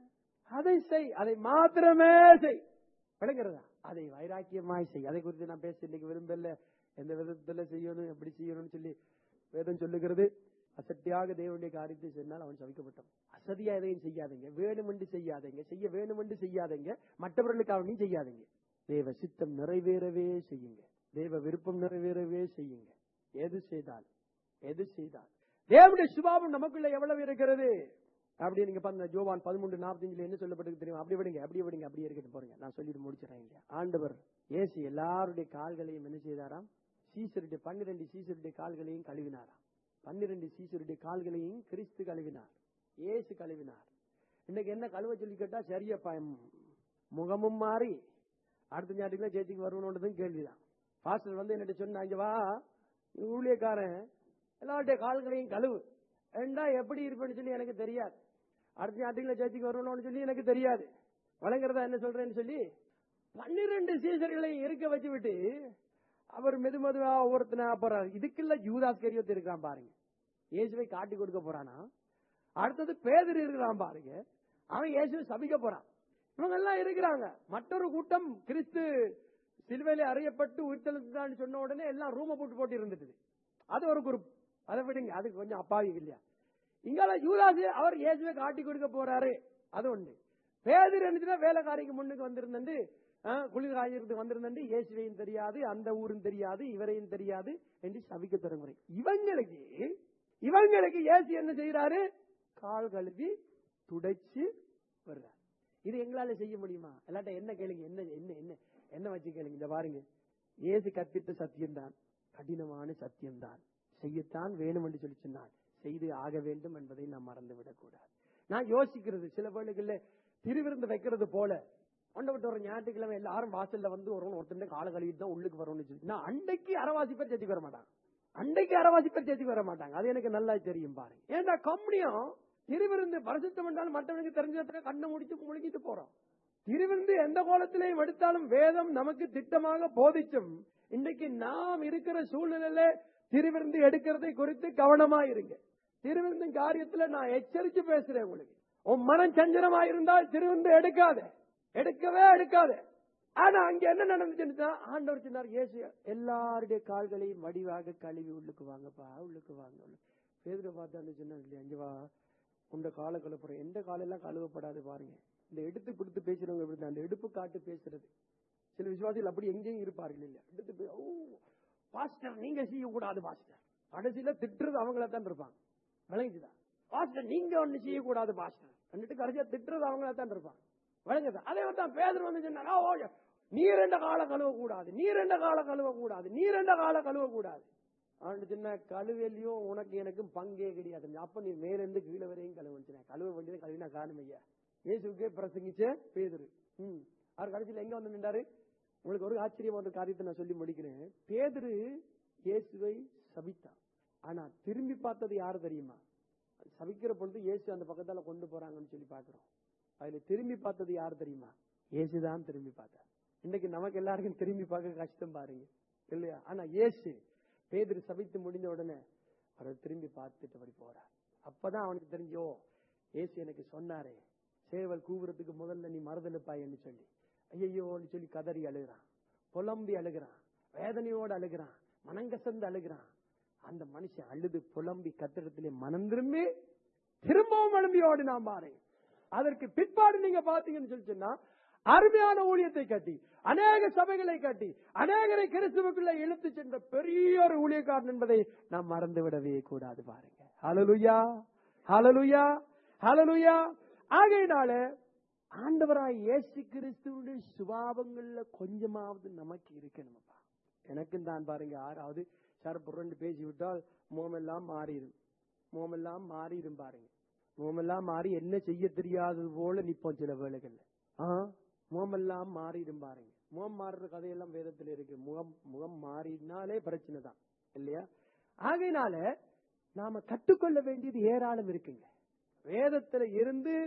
அதை செய் அதை மாத்திரமே செய் விளங்குறதா அதை வைராக்கியமாய் செய் அதை குறித்து நான் பேச இன்னைக்கு விரும்பல எந்த விதத்துல செய்யணும் எப்படி செய்யணும்னு சொல்லி வேதம் சொல்லுகிறது அசட்டியாக தேவனுடைய காரியத்தை சொன்னால் அவன் சவிக்கப்பட்டான் அசதியா எதையும் செய்யாதீங்க வேணுமென்று செய்யாதீங்க செய்ய வேணுமென்று செய்யாதீங்க மற்றவர்களுக்காக நீ செய்யாதீங்க தேவ சித்தம் நிறைவேறவே செய்யுங்க தேவ விருப்பம் நிறைவேறவே செய்யுங்க எது செய்தால் எது செய்தால் தேவனுடைய சுபாவம் நமக்குள்ள எவ்வளவு இருக்கிறது அப்படி நீங்க பாருங்க ஜோவான் பதிமூன்று நாற்பத்தஞ்சுல என்ன சொல்லப்பட்டிருக்கு தெரியும் அப்படி விடுங்க அப்படி விடுங்க அப்படியே இருக்கட்டும் போறீங்க நான் சொல்லிட்டு முடிச்சிடறேன் இல்லையா ஆண்டவர் ஏசு எல்லாருடைய கால்களையும் என்ன செய்தாராம் சீசருடைய பன்னிரண்டு சீசருடைய கால்களையும் கழுவினாராம் பன்னிரண்டு சீசருடைய கால்களையும் கிறிஸ்து கழுவினார் ஏசு கழுவினார் இன்னைக்கு என்ன கழுவ சொல்லி கேட்டா சரியப்பா முகமும் மாறி அடுத்த ஞாயிற்றுக்குள்ள சேர்த்துக்கு வருவணுன்றதும் கேள்விதான் பாஸ்டர் வந்து என்னட்ட சொன்னாங்க வா நீ ஊழியக்காரன் எல்லாருடைய கால்களையும் கழுவு ஏண்டா எப்படி இருப்பேன்னு சொல்லி எனக்கு தெரியாது அடுத்த ஞாயிற்றுக்குள்ள சேர்த்துக்கு வரணும்னு சொல்லி எனக்கு தெரியாது வழங்குறதா என்ன சொல்றேன்னு சொல்லி பன்னிரண்டு சீசர்களையும் இருக்க வச்சு விட்டு அவர் மெது மெதுவா ஒவ்வொருத்தனா போறாரு இதுக்குள்ள யூதாஸ் கரியத்தை இருக்கிறான் பாருங்க இயேசுவை காட்டி கொடுக்க போறானா அடுத்தது பேதர் இருக்கிறான் பாருங்க அவன் இயேசுவை சபிக்க போறான் இவங்க எல்லாம் இருக்கிறாங்க மற்றொரு கூட்டம் கிறிஸ்து சிலுவையில அறியப்பட்டு உயிர்த்தெழுந்தான்னு சொன்ன உடனே எல்லாம் ரூம போட்டு போட்டு இருந்துட்டு அது ஒரு குரூப் அதை விடுங்க அது கொஞ்சம் அப்பாவி இல்லையா இங்கால யூதாசு அவர் இயேசுவை காட்டி கொடுக்க போறாரு அது ஒண்ணு பேதர் என்னச்சுன்னா வேலைக்காரிக்கு முன்னுக்கு வந்திருந்தது குளிர் காய்கிறது வந்திருந்தது இயேசுவையும் தெரியாது அந்த ஊரும் தெரியாது இவரையும் தெரியாது என்று சபிக்க தொடங்குறேன் இவங்களுக்கு இவங்களுக்கு இயேசு என்ன செய்யறாரு கால் கழுவி துடைச்சு வர்றார் இது எங்களால செய்ய முடியுமா இல்லாட்ட என்ன கேளுங்க என்ன என்ன என்ன என்ன வச்சு கேளுங்க இந்த பாருங்க இயேசு கற்பித்த சத்தியம்தான் கடினமான சத்தியம்தான் செய்யத்தான் வேணும் என்று சொல்லி சொன்னான் செய்து ஆக வேண்டும் என்பதை நாம் மறந்து விடக்கூடாது நான் யோசிக்கிறது சில வேளைகள்ல திருவிருந்து வைக்கிறது போல கொண்டு ஒரு ஞாயிற்றுக்கிழமை எல்லாரும் வாசல்ல வந்து ஒரு ஒருத்தன் கால கழுவிட்டு தான் உள்ளுக்கு வரும்னு சொல்லி நான் அண்டைக்கு அறவாசி பேர் சேர்த்துக்கு வர மாட்டாங்க அண்டைக்கு அறவாசி பேர் சேர்த்துக்கு வர மாட்டாங்க அது எனக்கு நல்லா தெரியும் பாருங்க ஏன்டா கம்மியும் திருவிருந்து பரிசுத்தம் என்றால் மற்றவனுக்கு தெரிஞ்சதுல கண்ணை முடிச்சு முழுகிட்டு போறோம் திருவிருந்து எந்த கோலத்திலையும் எடுத்தாலும் வேதம் நமக்கு திட்டமாக போதிச்சும் இன்றைக்கு நாம் இருக்கிற சூழ்நிலையில திருவிருந்து எடுக்கிறதை குறித்து கவனமா இருங்க திருவிருந்து காரியத்துல நான் எச்சரிச்சு பேசுறேன் உங்களுக்கு உன் மனம் சஞ்சலமா இருந்தால் திருவிருந்து எடுக்காத எடுக்கவே எடுக்காத ஆனா அங்க என்ன நடந்துச்சுன்னு ஆண்டவர் சொன்னார் இயேசு எல்லாருடைய கால்களையும் வடிவாக கழுவி உள்ளுக்கு வாங்கப்பா உள்ளுக்கு வாங்க பேதுரை பார்த்தா அந்த சொன்னார் இல்லையா அங்க வா உண்ட கால கழுப்புறோம் எந்த காலெல்லாம் கழுவப்படாது பாருங்க இந்த எடுத்து கொடுத்து பேசுறவங்க எப்படி அந்த எடுப்பு காட்டு பேசுறது சில விசுவாசிகள் அப்படி எங்கேயும் இருப்பார்கள் இல்லையா எடுத்து பே- ஓ பாஸ்டர் நீங்க செய்யக்கூடாது பாஸ்டர் கடைசியில திட்டுறது அவங்கள தான் இருப்பாங்க விளங்குதா பாஸ்டர் நீங்க ஒண்ணு செய்யக்கூடாது பாஸ்டர் கண்டுட்டு கடைசியா திட்டுறது அவங்கள தான் இருப்பாங்க விளங்குதா அதே மாதிரி தான் பேதர் வந்து சொன்னாரா ஓ நீ ரெண்ட கால கழுவ கூடாது நீ ரெண்ட கால கழுவ கூடாது நீ ரெண்ட கால கழுவ கூடாது அவன் சின்ன கழுவலையும் உனக்கு எனக்கும் பங்கே கிடையாது அப்ப நீ மேல இருந்து கீழே வரையும் கழுவ கழுவ வேண்டியது கழுவினா காணும் ஐயா இயேசுக்கே பிரசங்கிச்ச பேதுரு ம் அவர் கடைசியில எங்க வந்து நின்றாரு உங்களுக்கு ஒரு ஆச்சரியமான ஒரு காரியத்தை நான் சொல்லி முடிக்கிறேன் பேதுரு இயேசுவை சபித்தான் ஆனா திரும்பி பார்த்தது யாரு தெரியுமா சபிக்கிற பொழுது இயேசு அந்த பக்கத்தால கொண்டு போறாங்கன்னு சொல்லி பாக்குறோம் அதுல திரும்பி பார்த்தது யாரு தெரியுமா இயேசுதான் திரும்பி பார்த்தார் இன்னைக்கு நமக்கு எல்லாருக்கும் திரும்பி பார்க்க கஷ்டம் பாருங்க இல்லையா ஆனா இயேசு பேதுரு சபித்து முடிஞ்ச உடனே அவர் திரும்பி பார்த்துட்டு அப்படி போறார் அப்பதான் அவனுக்கு தெரிஞ்சோ இயேசு எனக்கு சொன்னாரே சேவல் கூவுறதுக்கு முதல்ல நீ மறுதலுப்பாய்ன்னு சொல்லி ஐயோன்னு சொல்லி கதறி அழுகிறான் புலம்பி அழுகிறான் வேதனையோடு அழுகிறான் மனங்கசந்து அழுகிறான் அந்த மனுஷன் அழுது புலம்பி கத்திரத்திலே மனம் திரும்பி திரும்பவும் எழும்பி ஓடினான் பாரு அதற்கு பிற்பாடு நீங்க பாத்தீங்கன்னு சொல்லி சொன்னா அருமையான ஊழியத்தை கட்டி அநேக சபைகளை கட்டி அநேகரை கிறிஸ்துவுக்குள்ள இழுத்து சென்ற பெரிய ஒரு ஊழியக்காரன் என்பதை நாம் மறந்து விடவே கூடாது பாருங்க ஹalleluya ஹalleluya ஹalleluya ஆகையினால ஆண்டவராய் இயேசு கிறிஸ்துவுடைய சுபாவங்கள்ல கொஞ்சமாவது நமக்கு இருக்கணும்ப்பா எனக்கும் தான் பாருங்க யாராவது சார் புரண்டு பேசி விட்டால் முகமெல்லாம் மாறிடும் முகமெல்லாம் மாறிடும் பாருங்க முகமெல்லாம் மாறி என்ன செய்ய தெரியாதது போல நிப்போம் சில வேளைகள்ல ஆ முகமெல்லாம் மாறிடும் பாருங்க முகம் மாறுற கதையெல்லாம் வேதத்துல இருக்கு முகம் முகம் மாறினாலே பிரச்சனை தான் இல்லையா ஆகையினால நாம கற்றுக்கொள்ள வேண்டியது ஏராளம் இருக்குங்க வேதத்துல இருந்து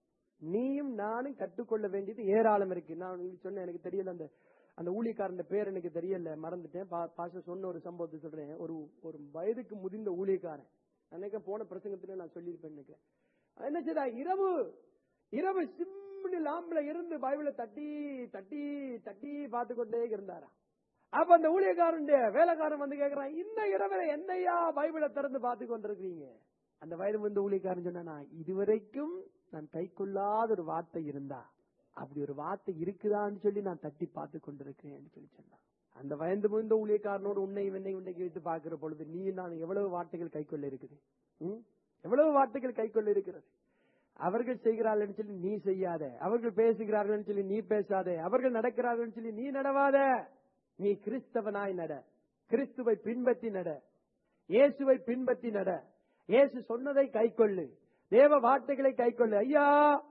நீயும் நானும் கற்றுக்கொள்ள வேண்டியது ஏராளம் இருக்கு நான் உங்களுக்கு சொன்னேன் எனக்கு தெரியல அந்த அந்த ஊழியக்காரன் பேர் எனக்கு தெரியல மறந்துட்டேன் பா- பாஸ்டர் சொன்ன ஒரு சம்பவத்தை சொல்றேன் ஒரு ஒரு வயதுக்கு முதிர்ந்த ஊழியக்காரன் அன்னைக்கு போன பிரசங்கத்துல நான் சொல்லியிருப்பேன் நினைக்கிறேன் அவன் என்ன செய்தா இரவு இரவு சிம்ம ஜிம்னு லாம்புல இருந்து பைபிளை தட்டி தட்டி தட்டி பார்த்து கொண்டே இருந்தாராம் அப்ப அந்த ஊழியக்காரன் வேலைக்காரன் வந்து கேக்குறான் இந்த இரவில என்னையா பைபிளை திறந்து பார்த்து கொண்டிருக்கீங்க அந்த வயது வந்து ஊழியக்காரன் சொன்னா இதுவரைக்கும் நான் கைக்கொள்ளாத ஒரு வார்த்தை இருந்தா அப்படி ஒரு வார்த்தை இருக்குதான்னு சொல்லி நான் தட்டி பார்த்து கொண்டிருக்கிறேன் சொல்லி சொன்னான் அந்த வயந்து முந்த ஊழியக்காரனோடு உன்னை என்னை உன்னைக்கு வைத்து பார்க்கிற பொழுது நீ நான் எவ்வளவு வார்த்தைகள் கைக்கொள்ள இருக்குது ம்? எவ்வளவு வார்த்தைகள் கைக்கொள்ள இருக்கிறது அவர்கள் செய்கிறார்கள் சொல்லி நீ செய்யாத அவர்கள் பேசுகிறார்கள் சொல்லி நீ பேசாத அவர்கள் நடக்கிறார்கள் சொல்லி நீ நடவாத நீ கிறிஸ்தவனாய் நட கிறிஸ்துவை பின்பற்றி நட இயேசுவை பின்பற்றி நட இயேசு சொன்னதை கைக்கொள்ளு தேவ வார்த்தைகளை கைக்கொள்ளு ஐயா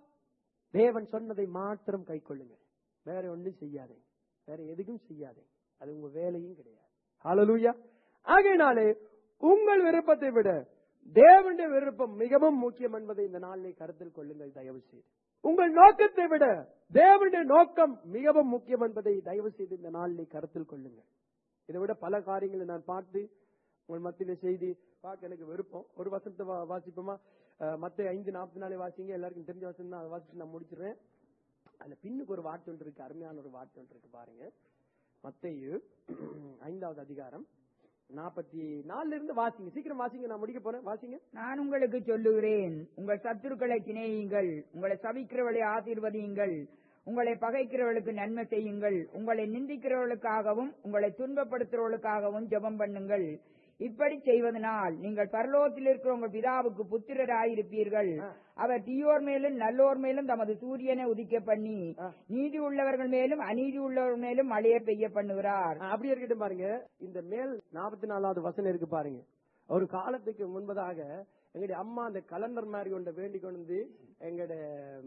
தேவன் சொன்னதை மாத்திரம் கைக்கொள்ளுங்க வேற ஒண்ணும் செய்யாதே வேற எதுக்கும் செய்யாதே அது உங்க வேலையும் கிடையாது ஹalleluya ஆகையினாலே உங்கள் விருப்பத்தை விட தேவனுடைய விருப்பம் மிகவும் முக்கியம் என்பதை இந்த நாளிலே கருத்தில் கொள்ளுங்கள் தயவு செய்து உங்கள் நோக்கத்தை விட தேவனுடைய நோக்கம் மிகவும் முக்கியம் என்பதை தயவு செய்து இந்த நாளிலே கருத்தில் கொள்ளுங்கள் இதை விட பல காரியங்களை நான் பார்த்து உங்கள் மத்தியில செய்தி பார்க்க எனக்கு விருப்பம் ஒரு வசனத்தை வா- வாசிப்போமா மத்த ஐந்து நாற்பத்தி நாலு வாசிங்க எல்லாருக்கும் தெரிஞ்ச வசனம் தான் அதை வாசிச்சு நான் முடிச்சிடுறேன் அதுல பின்னுக்கு ஒரு வார்த்தை ஒன்று இருக்கு அருமையான ஒரு வார்த்தை ஒன்று இருக்கு பாருங்க மத்தேயு ஐந்தாவது அதிகாரம் நாற்பத்தி நாலுல இருந்து வாசிங்க சீக்கிரம் வாசிங்க நான் முடிக்க போறேன் வாசிங்க நான் உங்களுக்கு சொல்லுகிறேன் உங்கள் சத்துருக்களை சிநேகியுங்கள் உங்களை சபிக்கிறவளை ஆசீர்வதியுங்கள் உங்களை பகைக்கிறவர்களுக்கு நன்மை செய்யுங்கள் உங்களை நிந்திக்கிறவர்களுக்காகவும் உங்களை துன்பப்படுத்துறவர்களுக்காகவும் ஜெபம் பண்ணுங்கள் இப்படி செய்வதனால் நீங்கள் பரலோகத்தில் இருக்கிற உங்கள் பிதாவுக்கு புத்திரராயிருப்பீர்கள் ஆ. அவர் தீயோர் மேலும் நல்லோர் மேலும் தமது சூரியனை உதிக்க பண்ணி ஆ. நீதி உள்ளவர்கள் மேலும் அநீதி உள்ளவர்கள் மேலும் மழையை பெய்ய பண்ணுகிறார் ஆ, அப்படி இருக்கட்டும் பாருங்க இந்த மேல் நாற்பத்தி நாலாவது வசனம் இருக்கு பாருங்க ஒரு காலத்துக்கு முன்பதாக எங்களுடைய அம்மா அந்த கலண்டர் மாதிரி ஒன்றை வேண்டி கொண்டு வந்து எங்களுடைய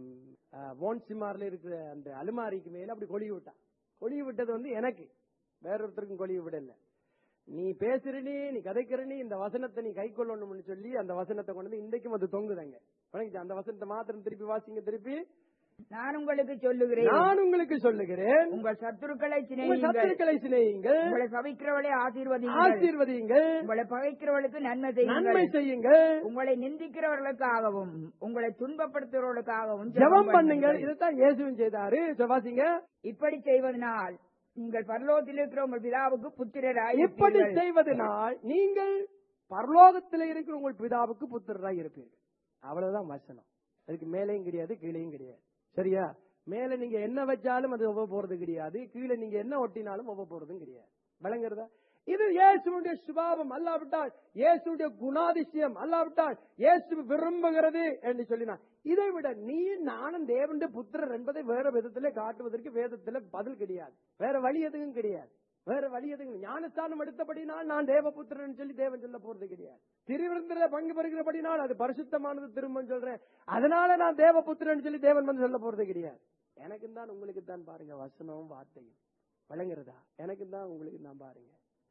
ஓன்சிமார்ல இருக்கிற அந்த அலுமாரிக்கு மேல அப்படி கொழுகி விட்டான் கொழுகி விட்டது வந்து எனக்கு வேற ஒருத்தருக்கும் கொழுகி விடல நீ பேசுறனி நீ கதைக்கிறனி இந்த வசனத்தை நீ கை கொள்ளணும்னு சொல்லி அந்த வசனத்தை கொண்டு வந்து இன்றைக்கும் அது தொங்குதாங்க வணங்கிச்சு அந்த வசனத்தை மாத்திரம் திருப்பி வாசிங்க திருப்பி நான் உங்களுக்கு சொல்லுகிறேன் நான் உங்களுக்கு சொல்லுகிறேன் உங்கள் சத்துருக்களை உங்கள் சிநேகியுங்கள் சத்துருக்களை சிநேகியுங்கள் உங்களை சபிக்கிறவளை ஆசீர்வதியுங்கள் ஆசீர்வதியுங்கள் உங்களை பகைக்கிறவர்களுக்கு நன்மை நன்மை செய்யுங்கள் செய்யுங்கள் உங்களை நிந்திக்கிறவர்களுக்காகவும் உங்களை துன்பப்படுத்துறவர்களுக்காகவும் ஜெபம் பண்ணுங்கள் இதுதான் இயேசுவும் செய்தாரு வாசிங்க இப்படி செய்வதனால் நீங்கள் பரலோகத்தில் இருக்கிற உங்கள் பிதாவுக்கு புத்திரராய் இப்படி இருப்பீர்கள். செய்வதனால் நீங்கள் பரலோகத்தில் இருக்கிற உங்கள் பிதாவுக்கு புத்திரராய் இருப்பீர்கள் அவ்வளவுதான் வசனம் அதுக்கு மேலேயும் கிடையாது கீழேயும் கிடையாது சரியா மேல நீங்க என்ன வச்சாலும் அது ஒவ்வொரு போறது கிடையாது கீழே நீங்க என்ன ஒட்டினாலும் ஒவ்வொரு போறதும் கிடையாது விளங்குறதா இது இயேசுடைய சுபாவம் அல்லாவிட்டால் இயேசுடைய குணாதிசயம் அல்லாவிட்டால் இயேசு விரும்புகிறது என்று சொல்லினான் இதை விட நீ நானும் தேவனுடைய புத்திரர் என்பதை வேற விதத்திலே காட்டுவதற்கு வேதத்துல பதில் கிடையாது வேற வழி எதுவும் கிடையாது வேற வழி எதுவும் ஞானஸ்தானம் எடுத்தபடினால் நான் தேவபுத்திரன் சொல்லி தேவன் சொல்ல போறது கிடையாது திருவிருந்தில பங்கு பெறுகிறபடினால் அது பரிசுத்தமானது திரும்ப சொல்றேன் அதனால நான் தேவபுத்திரன் சொல்லி தேவன் வந்து சொல்ல போறது கிடையாது எனக்கு தான் உங்களுக்கு தான் பாருங்க வசனமும் வார்த்தையும் வழங்குறதா எனக்கு தான் உங்களுக்கு தான் பாருங்க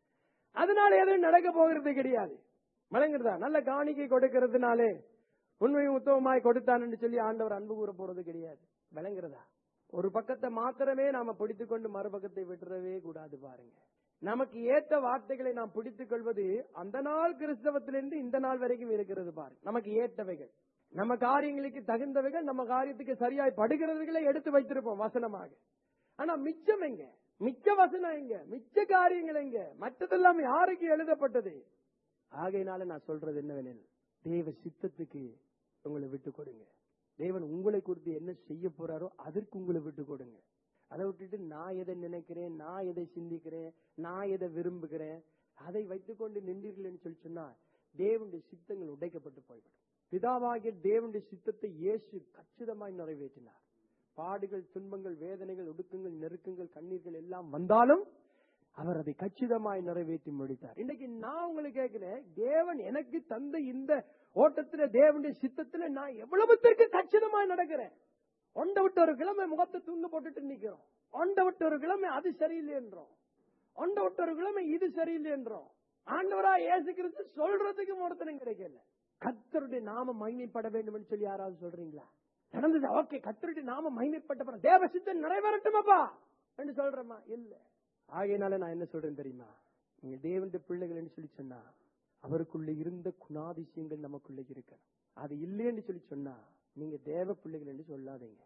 அதனால எதுவும் நடக்க போகிறது கிடையாது வழங்குறதா நல்ல காணிக்கை கொடுக்கறதுனாலே உண்மையும் உத்தமமாய் கொடுத்தான்னு சொல்லி ஆண்டவர் அன்பு கூற போறது கிடையாது விளங்குறதா ஒரு பக்கத்தை மாத்திரமே நாம பிடித்துக் கொண்டு மறுபக்கத்தை விட்டுறவே கூடாது பாருங்க நமக்கு ஏற்ற வார்த்தைகளை நாம் பிடித்துக் கொள்வது அந்த நாள் கிறிஸ்தவத்திலிருந்து இந்த நாள் வரைக்கும் இருக்கிறது பாரு நமக்கு ஏற்றவைகள் நம்ம காரியங்களுக்கு தகுந்தவைகள் நம்ம காரியத்துக்கு சரியாய் படுகிறவர்களை எடுத்து வைத்திருப்போம் வசனமாக ஆனா மிச்சம் எங்க மிச்ச வசனம் எங்க மிச்ச காரியங்கள் எங்க மற்றதெல்லாம் யாருக்கு எழுதப்பட்டது ஆகையினால நான் சொல்றது என்னவெனில் தேவ சித்தத்துக்கு உங்களை விட்டு கொடுங்க தேவன் உங்களை குறித்து என்ன செய்ய போறாரோ அதற்கு உங்களை விட்டு கொடுங்க அதை விட்டுட்டு நான் எதை நினைக்கிறேன் நான் எதை சிந்திக்கிறேன் நான் எதை விரும்புகிறேன் அதை வைத்துக்கொண்டு நின்றீர்கள் சொல்லி சொன்னா தேவனுடைய சித்தங்கள் உடைக்கப்பட்டு போய்விடும் பிதாவாகிய தேவனுடைய சித்தத்தை இயேசு கச்சிதமாய் நிறைவேற்றினார் பாடுகள் துன்பங்கள் வேதனைகள் ஒடுக்கங்கள் நெருக்கங்கள் கண்ணீர்கள் எல்லாம் வந்தாலும் அவர் அதை கச்சிதமாய் நிறைவேற்றி முடித்தார் இன்னைக்கு நான் உங்களுக்கு கேட்கிறேன் தேவன் எனக்கு தந்த இந்த ஓட்டத்துல தேவனுடைய சித்தத்துல நான் எவ்வளவுத்திற்கு கச்சிதமாய் நடக்கிறேன் ஒண்ட விட்டு ஒரு கிழமை முகத்தை துண்டு போட்டுட்டு நிக்கிறோம் ஒண்ட விட்டு ஒரு கிழமை அது சரியில்லை என்றோம் ஒண்ட விட்டு ஒரு கிழமை இது சரியில்லை என்றோம் ஆண்டவரா இயேசு கிறிஸ்து சொல்றதுக்கு ஒருத்தனும் கிடைக்கல கத்தருடைய நாம மகிமைப்பட வேண்டும் என்று சொல்லி யாராவது சொல்றீங்களா நடந்தது ஓகே கத்தருடைய நாம மகிமைப்பட்ட தேவ சித்தம் நிறைவேறட்டுமாப்பா என்று சொல்றேமா இல்ல ஆகையினால நான் என்ன சொல்றேன் தெரியுமா நீங்க தேவனுடைய பிள்ளைகள் என்று சொல்லி சொன்னா அவருக்குள்ள இருந்த குணாதிசயங்கள் நமக்குள்ள இருக்கணும் அது இல்லைன்னு சொல்லி சொன்னா நீங்க தேவ பிள்ளைகள் என்று சொல்லாதீங்க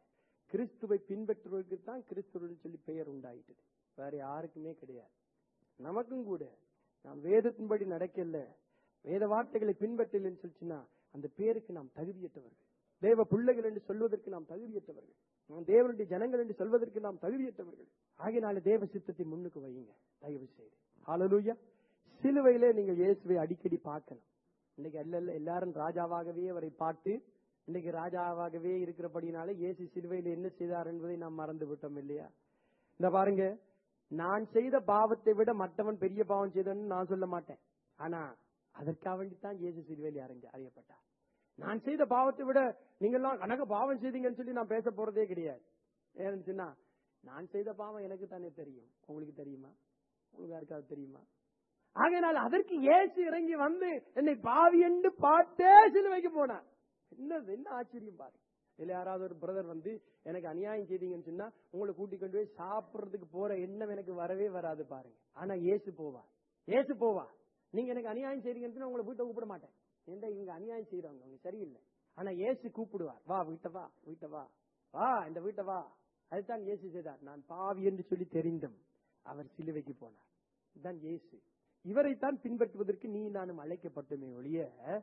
கிறிஸ்துவை பின்பற்றுவதற்கு தான் கிறிஸ்துவன் சொல்லி பெயர் உண்டாயிட்டது வேற யாருக்குமே கிடையாது நமக்கும் கூட நாம் வேதத்தின்படி நடக்கல வேத வார்த்தைகளை பின்பற்றலன்னு சொல்லிச்சுன்னா அந்த பேருக்கு நாம் தகுதியற்றவர்கள் தேவ பிள்ளைகள் என்று சொல்வதற்கு நாம் தகுதியற்றவர்கள் நாம் தேவனுடைய ஜனங்கள் என்று சொல்வதற்கு நாம் தகுதியற்றவர்கள் ஆகையினால தேவ சித்தத்தை முன்னுக்கு வையுங்க தயவு செய்து ஹalleluya சிலுவையிலே நீங்கள் இயேசுவை அடிக்கடி பார்க்கணும் இன்னைக்கு அல்ல அல்ல எல்லாரும் ராஜாவாகவே அவரை பார்த்து இன்னைக்கு ராஜாவாகவே இருக்கிறபடினால இயேசு சிலுவையில் என்ன செய்தார் என்பதை நாம் மறந்து விட்டோம் இல்லையா இந்த பாருங்க நான் செய்த பாவத்தை விட மற்றவன் பெரிய பாவம் செய்தன்னு நான் சொல்ல மாட்டேன் ஆனா அதற்காக வேண்டித்தான் இயேசு சிலுவையில் அறிஞ்ச அறியப்பட்டார் நான் செய்த பாவத்தை விட நீங்கெல்லாம் கணக்கு பாவம் செய்தீங்கன்னு சொல்லி நான் பேச போறதே கிடையாது ஏன்னு சொன்னா நான் செய்த பாவம் எனக்கு தானே தெரியும் உங்களுக்கு தெரியுமா உங்களுக்கு யாருக்காவது தெரியுமா ஆகையினால் அதற்கு இயேசு இறங்கி வந்து என்னை பாவி என்று பாட்டே சிலுவைக்கு போனார் என்ன என்ன ஆச்சரியம் பாரு இல்ல யாராவது ஒரு பிரதர் வந்து எனக்கு அநியாயம் செய்தீங்கன்னு சொன்னா உங்களை கூட்டிக் கொண்டு போய் சாப்பிடுறதுக்கு போற எண்ணம் எனக்கு வரவே வராது பாருங்க ஆனா இயேசு போவார் இயேசு போவார் நீங்க எனக்கு அநியாயம் செய்றீங்கன்னு சொன்னா உங்களை வீட்டை கூப்பிட மாட்டேன் ஏன்டா இவங்க அநியாயம் செய்யறவங்க அவங்க சரியில்லை ஆனா இயேசு கூப்பிடுவார் வா வீட்டை வா வீட்டை வா வா இந்த வீட்டை வா அதுதான் இயேசு செய்தார் நான் பாவி என்று சொல்லி தெரிந்தும் அவர் சிலுவைக்கு போனார் இதுதான் இயேசு இவரைத்தான் பின்பற்றுவதற்கு நீ நானும் அழைக்கப்பட்டுமே ஒழிய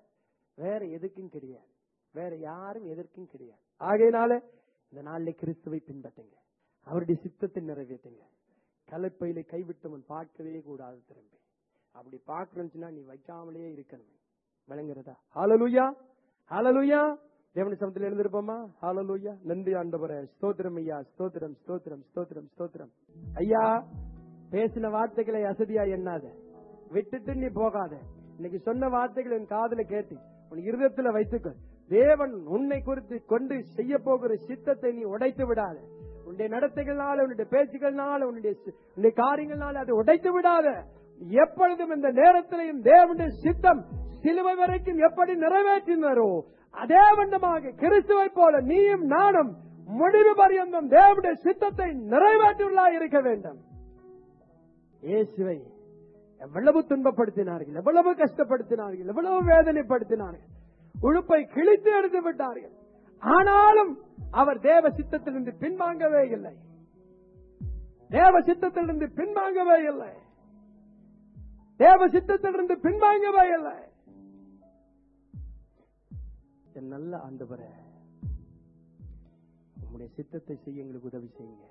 வேற எதுக்கும் கிடையாது வேற யாரும் எதற்கும் கிடையாது ஆகையினால இந்த நாளிலே கிறிஸ்துவை பின்பற்றுங்க அவருடைய சித்தத்தை நிறைவேற்றுங்க கலைப்பையில கைவிட்டவன் பார்க்கவே கூடாது திரும்பி அப்படி பார்க்கணும்னா நீ வைக்காமலே இருக்கணும் விளங்குறதா ஹalleluya ஹalleluya தேவன சமத்தில் எழுந்திருப்போமா ஹalleluya நன்றி ஆண்டவரே ஸ்தோத்திரம் ஐயா ஸ்தோத்திரம் ஸ்தோத்திரம் ஸ்தோத்திரம் ஸ்தோத்திரம் ஐயா பேசின வார்த்தைகளை அசதியா எண்ணாத விட்டுட்டு நீ போகாத இன்னைக்கு சொன்ன வார்த்தைகள் என் காதுல கேட்டு உன் இருதயத்துல வைத்துக்கோ தேவன் உன்னை குறித்து கொண்டு செய்ய போகிற சித்தத்தை நீ உடைத்து விடாத உன்னுடைய நடத்தைகள்னால உன்னுடைய பேச்சுகள்னால உன்னுடைய சி- உன்னுடைய காரியங்கள்னால அதை உடைத்து விடாத எப்பொழுதும் இந்த நேரத்திலையும் தேவனுடைய சித்தம் சிலுவை வரைக்கும் எப்படி நிறைவேற்றினாரோ அதே வண்ணமாக கிறிஸ்துவை போல நீயும் நானும் முடிவு பரியந்தம் தேவனுடைய சித்தத்தை நிறைவேற்றியுள்ளா இருக்க வேண்டும் இயேசுவை எவ்வளவு துன்பப்படுத்தினார்கள் எவ்வளவு கஷ்டப்படுத்தினார்கள் எவ்வளவு வேதனைப்படுத்தினார்கள் உழுப்பை கிழித்து எடுத்து விட்டார்கள் ஆனாலும் அவர் தேவ சித்தத்திலிருந்து பின்வாங்கவே இல்லை தேவ சித்தத்திலிருந்து பின்வாங்கவே இல்லை தேவ சித்தத்திலிருந்து பின்வாங்கவே இல்லை என் நல்ல ஆண்டவரே உம்முடைய சித்தத்தை செய்ய எங்களுக்கு உதவி செய்யுங்க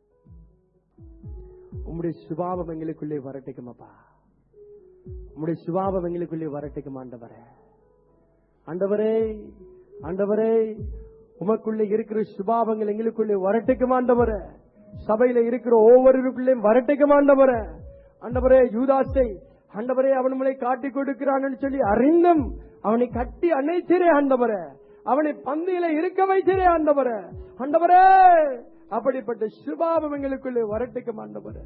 உம்முடைய சுபாவம் எங்களுக்குள்ளே வரட்டுக்குமாப்பா உம்முடைய சுபாவம் எங்களுக்குள்ளே வரட்டுக்கும் ஆண்டவரே ஆண்டவரே ஆண்டவரே உமக்குள்ளே இருக்கிற சுபாவங்கள் எங்களுக்குள்ளே வரட்டுக்கும் ஆண்டவரே சபையில இருக்கிற ஒவ்வொருவருக்குள்ளேயும் வரட்டுக்கும் ஆண்டவரே ஆண்டவரே யூதாசை ஆண்டவரே அவன் உங்களை காட்டி கொடுக்கிறான்னு சொல்லி அறிந்தும் அவனை கட்டி அணைச்சிரே ஆண்டவரே அவனை பந்தியில இருக்க வைச்சிரே ஆண்டவரே ஆண்டவரே அப்படிப்பட்ட சுபாவம் எங்களுக்குள்ளே வரட்டுக்கும் ஆண்டவரே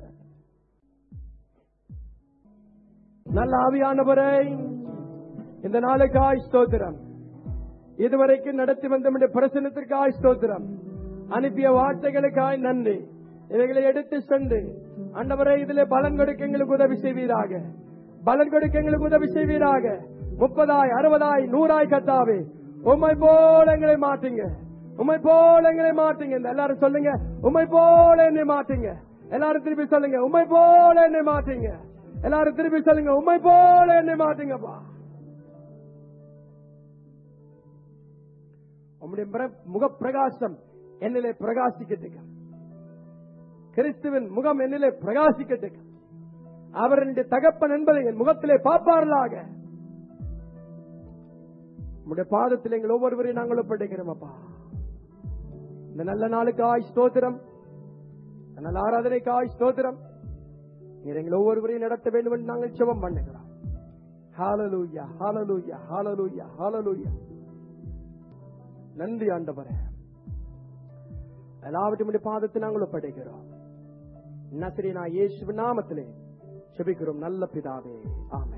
நல்ல ஆவியானவரே இந்த நாளுக்காய் ஸ்தோத்திரம் இதுவரைக்கும் நடத்தி வந்த நம்முடைய பிரசனத்திற்காய் ஸ்தோத்திரம் அனுப்பிய வார்த்தைகளுக்காய் நன்றி இவைகளை எடுத்து சென்று ஆண்டவரே இதிலே பலன் கொடுக்க எங்களுக்கு உதவி செய்வீராக பலன் கொடுக்க எங்களுக்கு உதவி செய்வீராக முப்பதாய் அறுபதாய் நூறாய் கத்தாவே உம்மை போல எங்களை மாட்டுங்க உம்மை போல எங்களை மாட்டுங்க இந்த எல்லாரும் சொல்லுங்க உம்மை போல என்னை மாட்டுங்க எல்லாரும் திருப்பி சொல்லுங்க உம்மை போல என்னை மாட்டுங்க எல்லாரும் திருப்பி சொல்லுங்க உம்மை போல என்னை மாட்டுங்கப்பா உம்முடைய பிர- முகப்பிரகாசம் என்னிலே பிரகாசிக்கட்டுங்க கிறிஸ்துவின் முகம் என்னிலே பிரகாசிக்கட்டுங்க அவர் என்னுடைய தகப்பன் என்பதை என் முகத்திலே பார்ப்பார்களாக உம்முடைய பாதத்தில் எங்கள் ஒவ்வொருவரையும் நாங்கள் ஒப்படைக்கிறோம் அப்பா இந்த நல்ல நாளுக்காய் ஸ்தோத்திரம் இந்த நல்ல ஆராதனைக்காய் ஸ்தோத்திரம் நீர் எங்கள் ஒவ்வொருவரையும் நடத்த வேண்டும் என்று நாங்கள் செபம் பண்ணுகிறோம் ஹalleluya ஹalleluya ஹalleluya ஹalleluya நன்றி ஆண்டவரே எல்லாவற்றையும் பாதத்தை நாங்கள் ஒப்படைக்கிறோம் நசரீனா இயேசு நாமத்திலே செபிக்கிறோம் நல்ல பிதாவே ஆமென்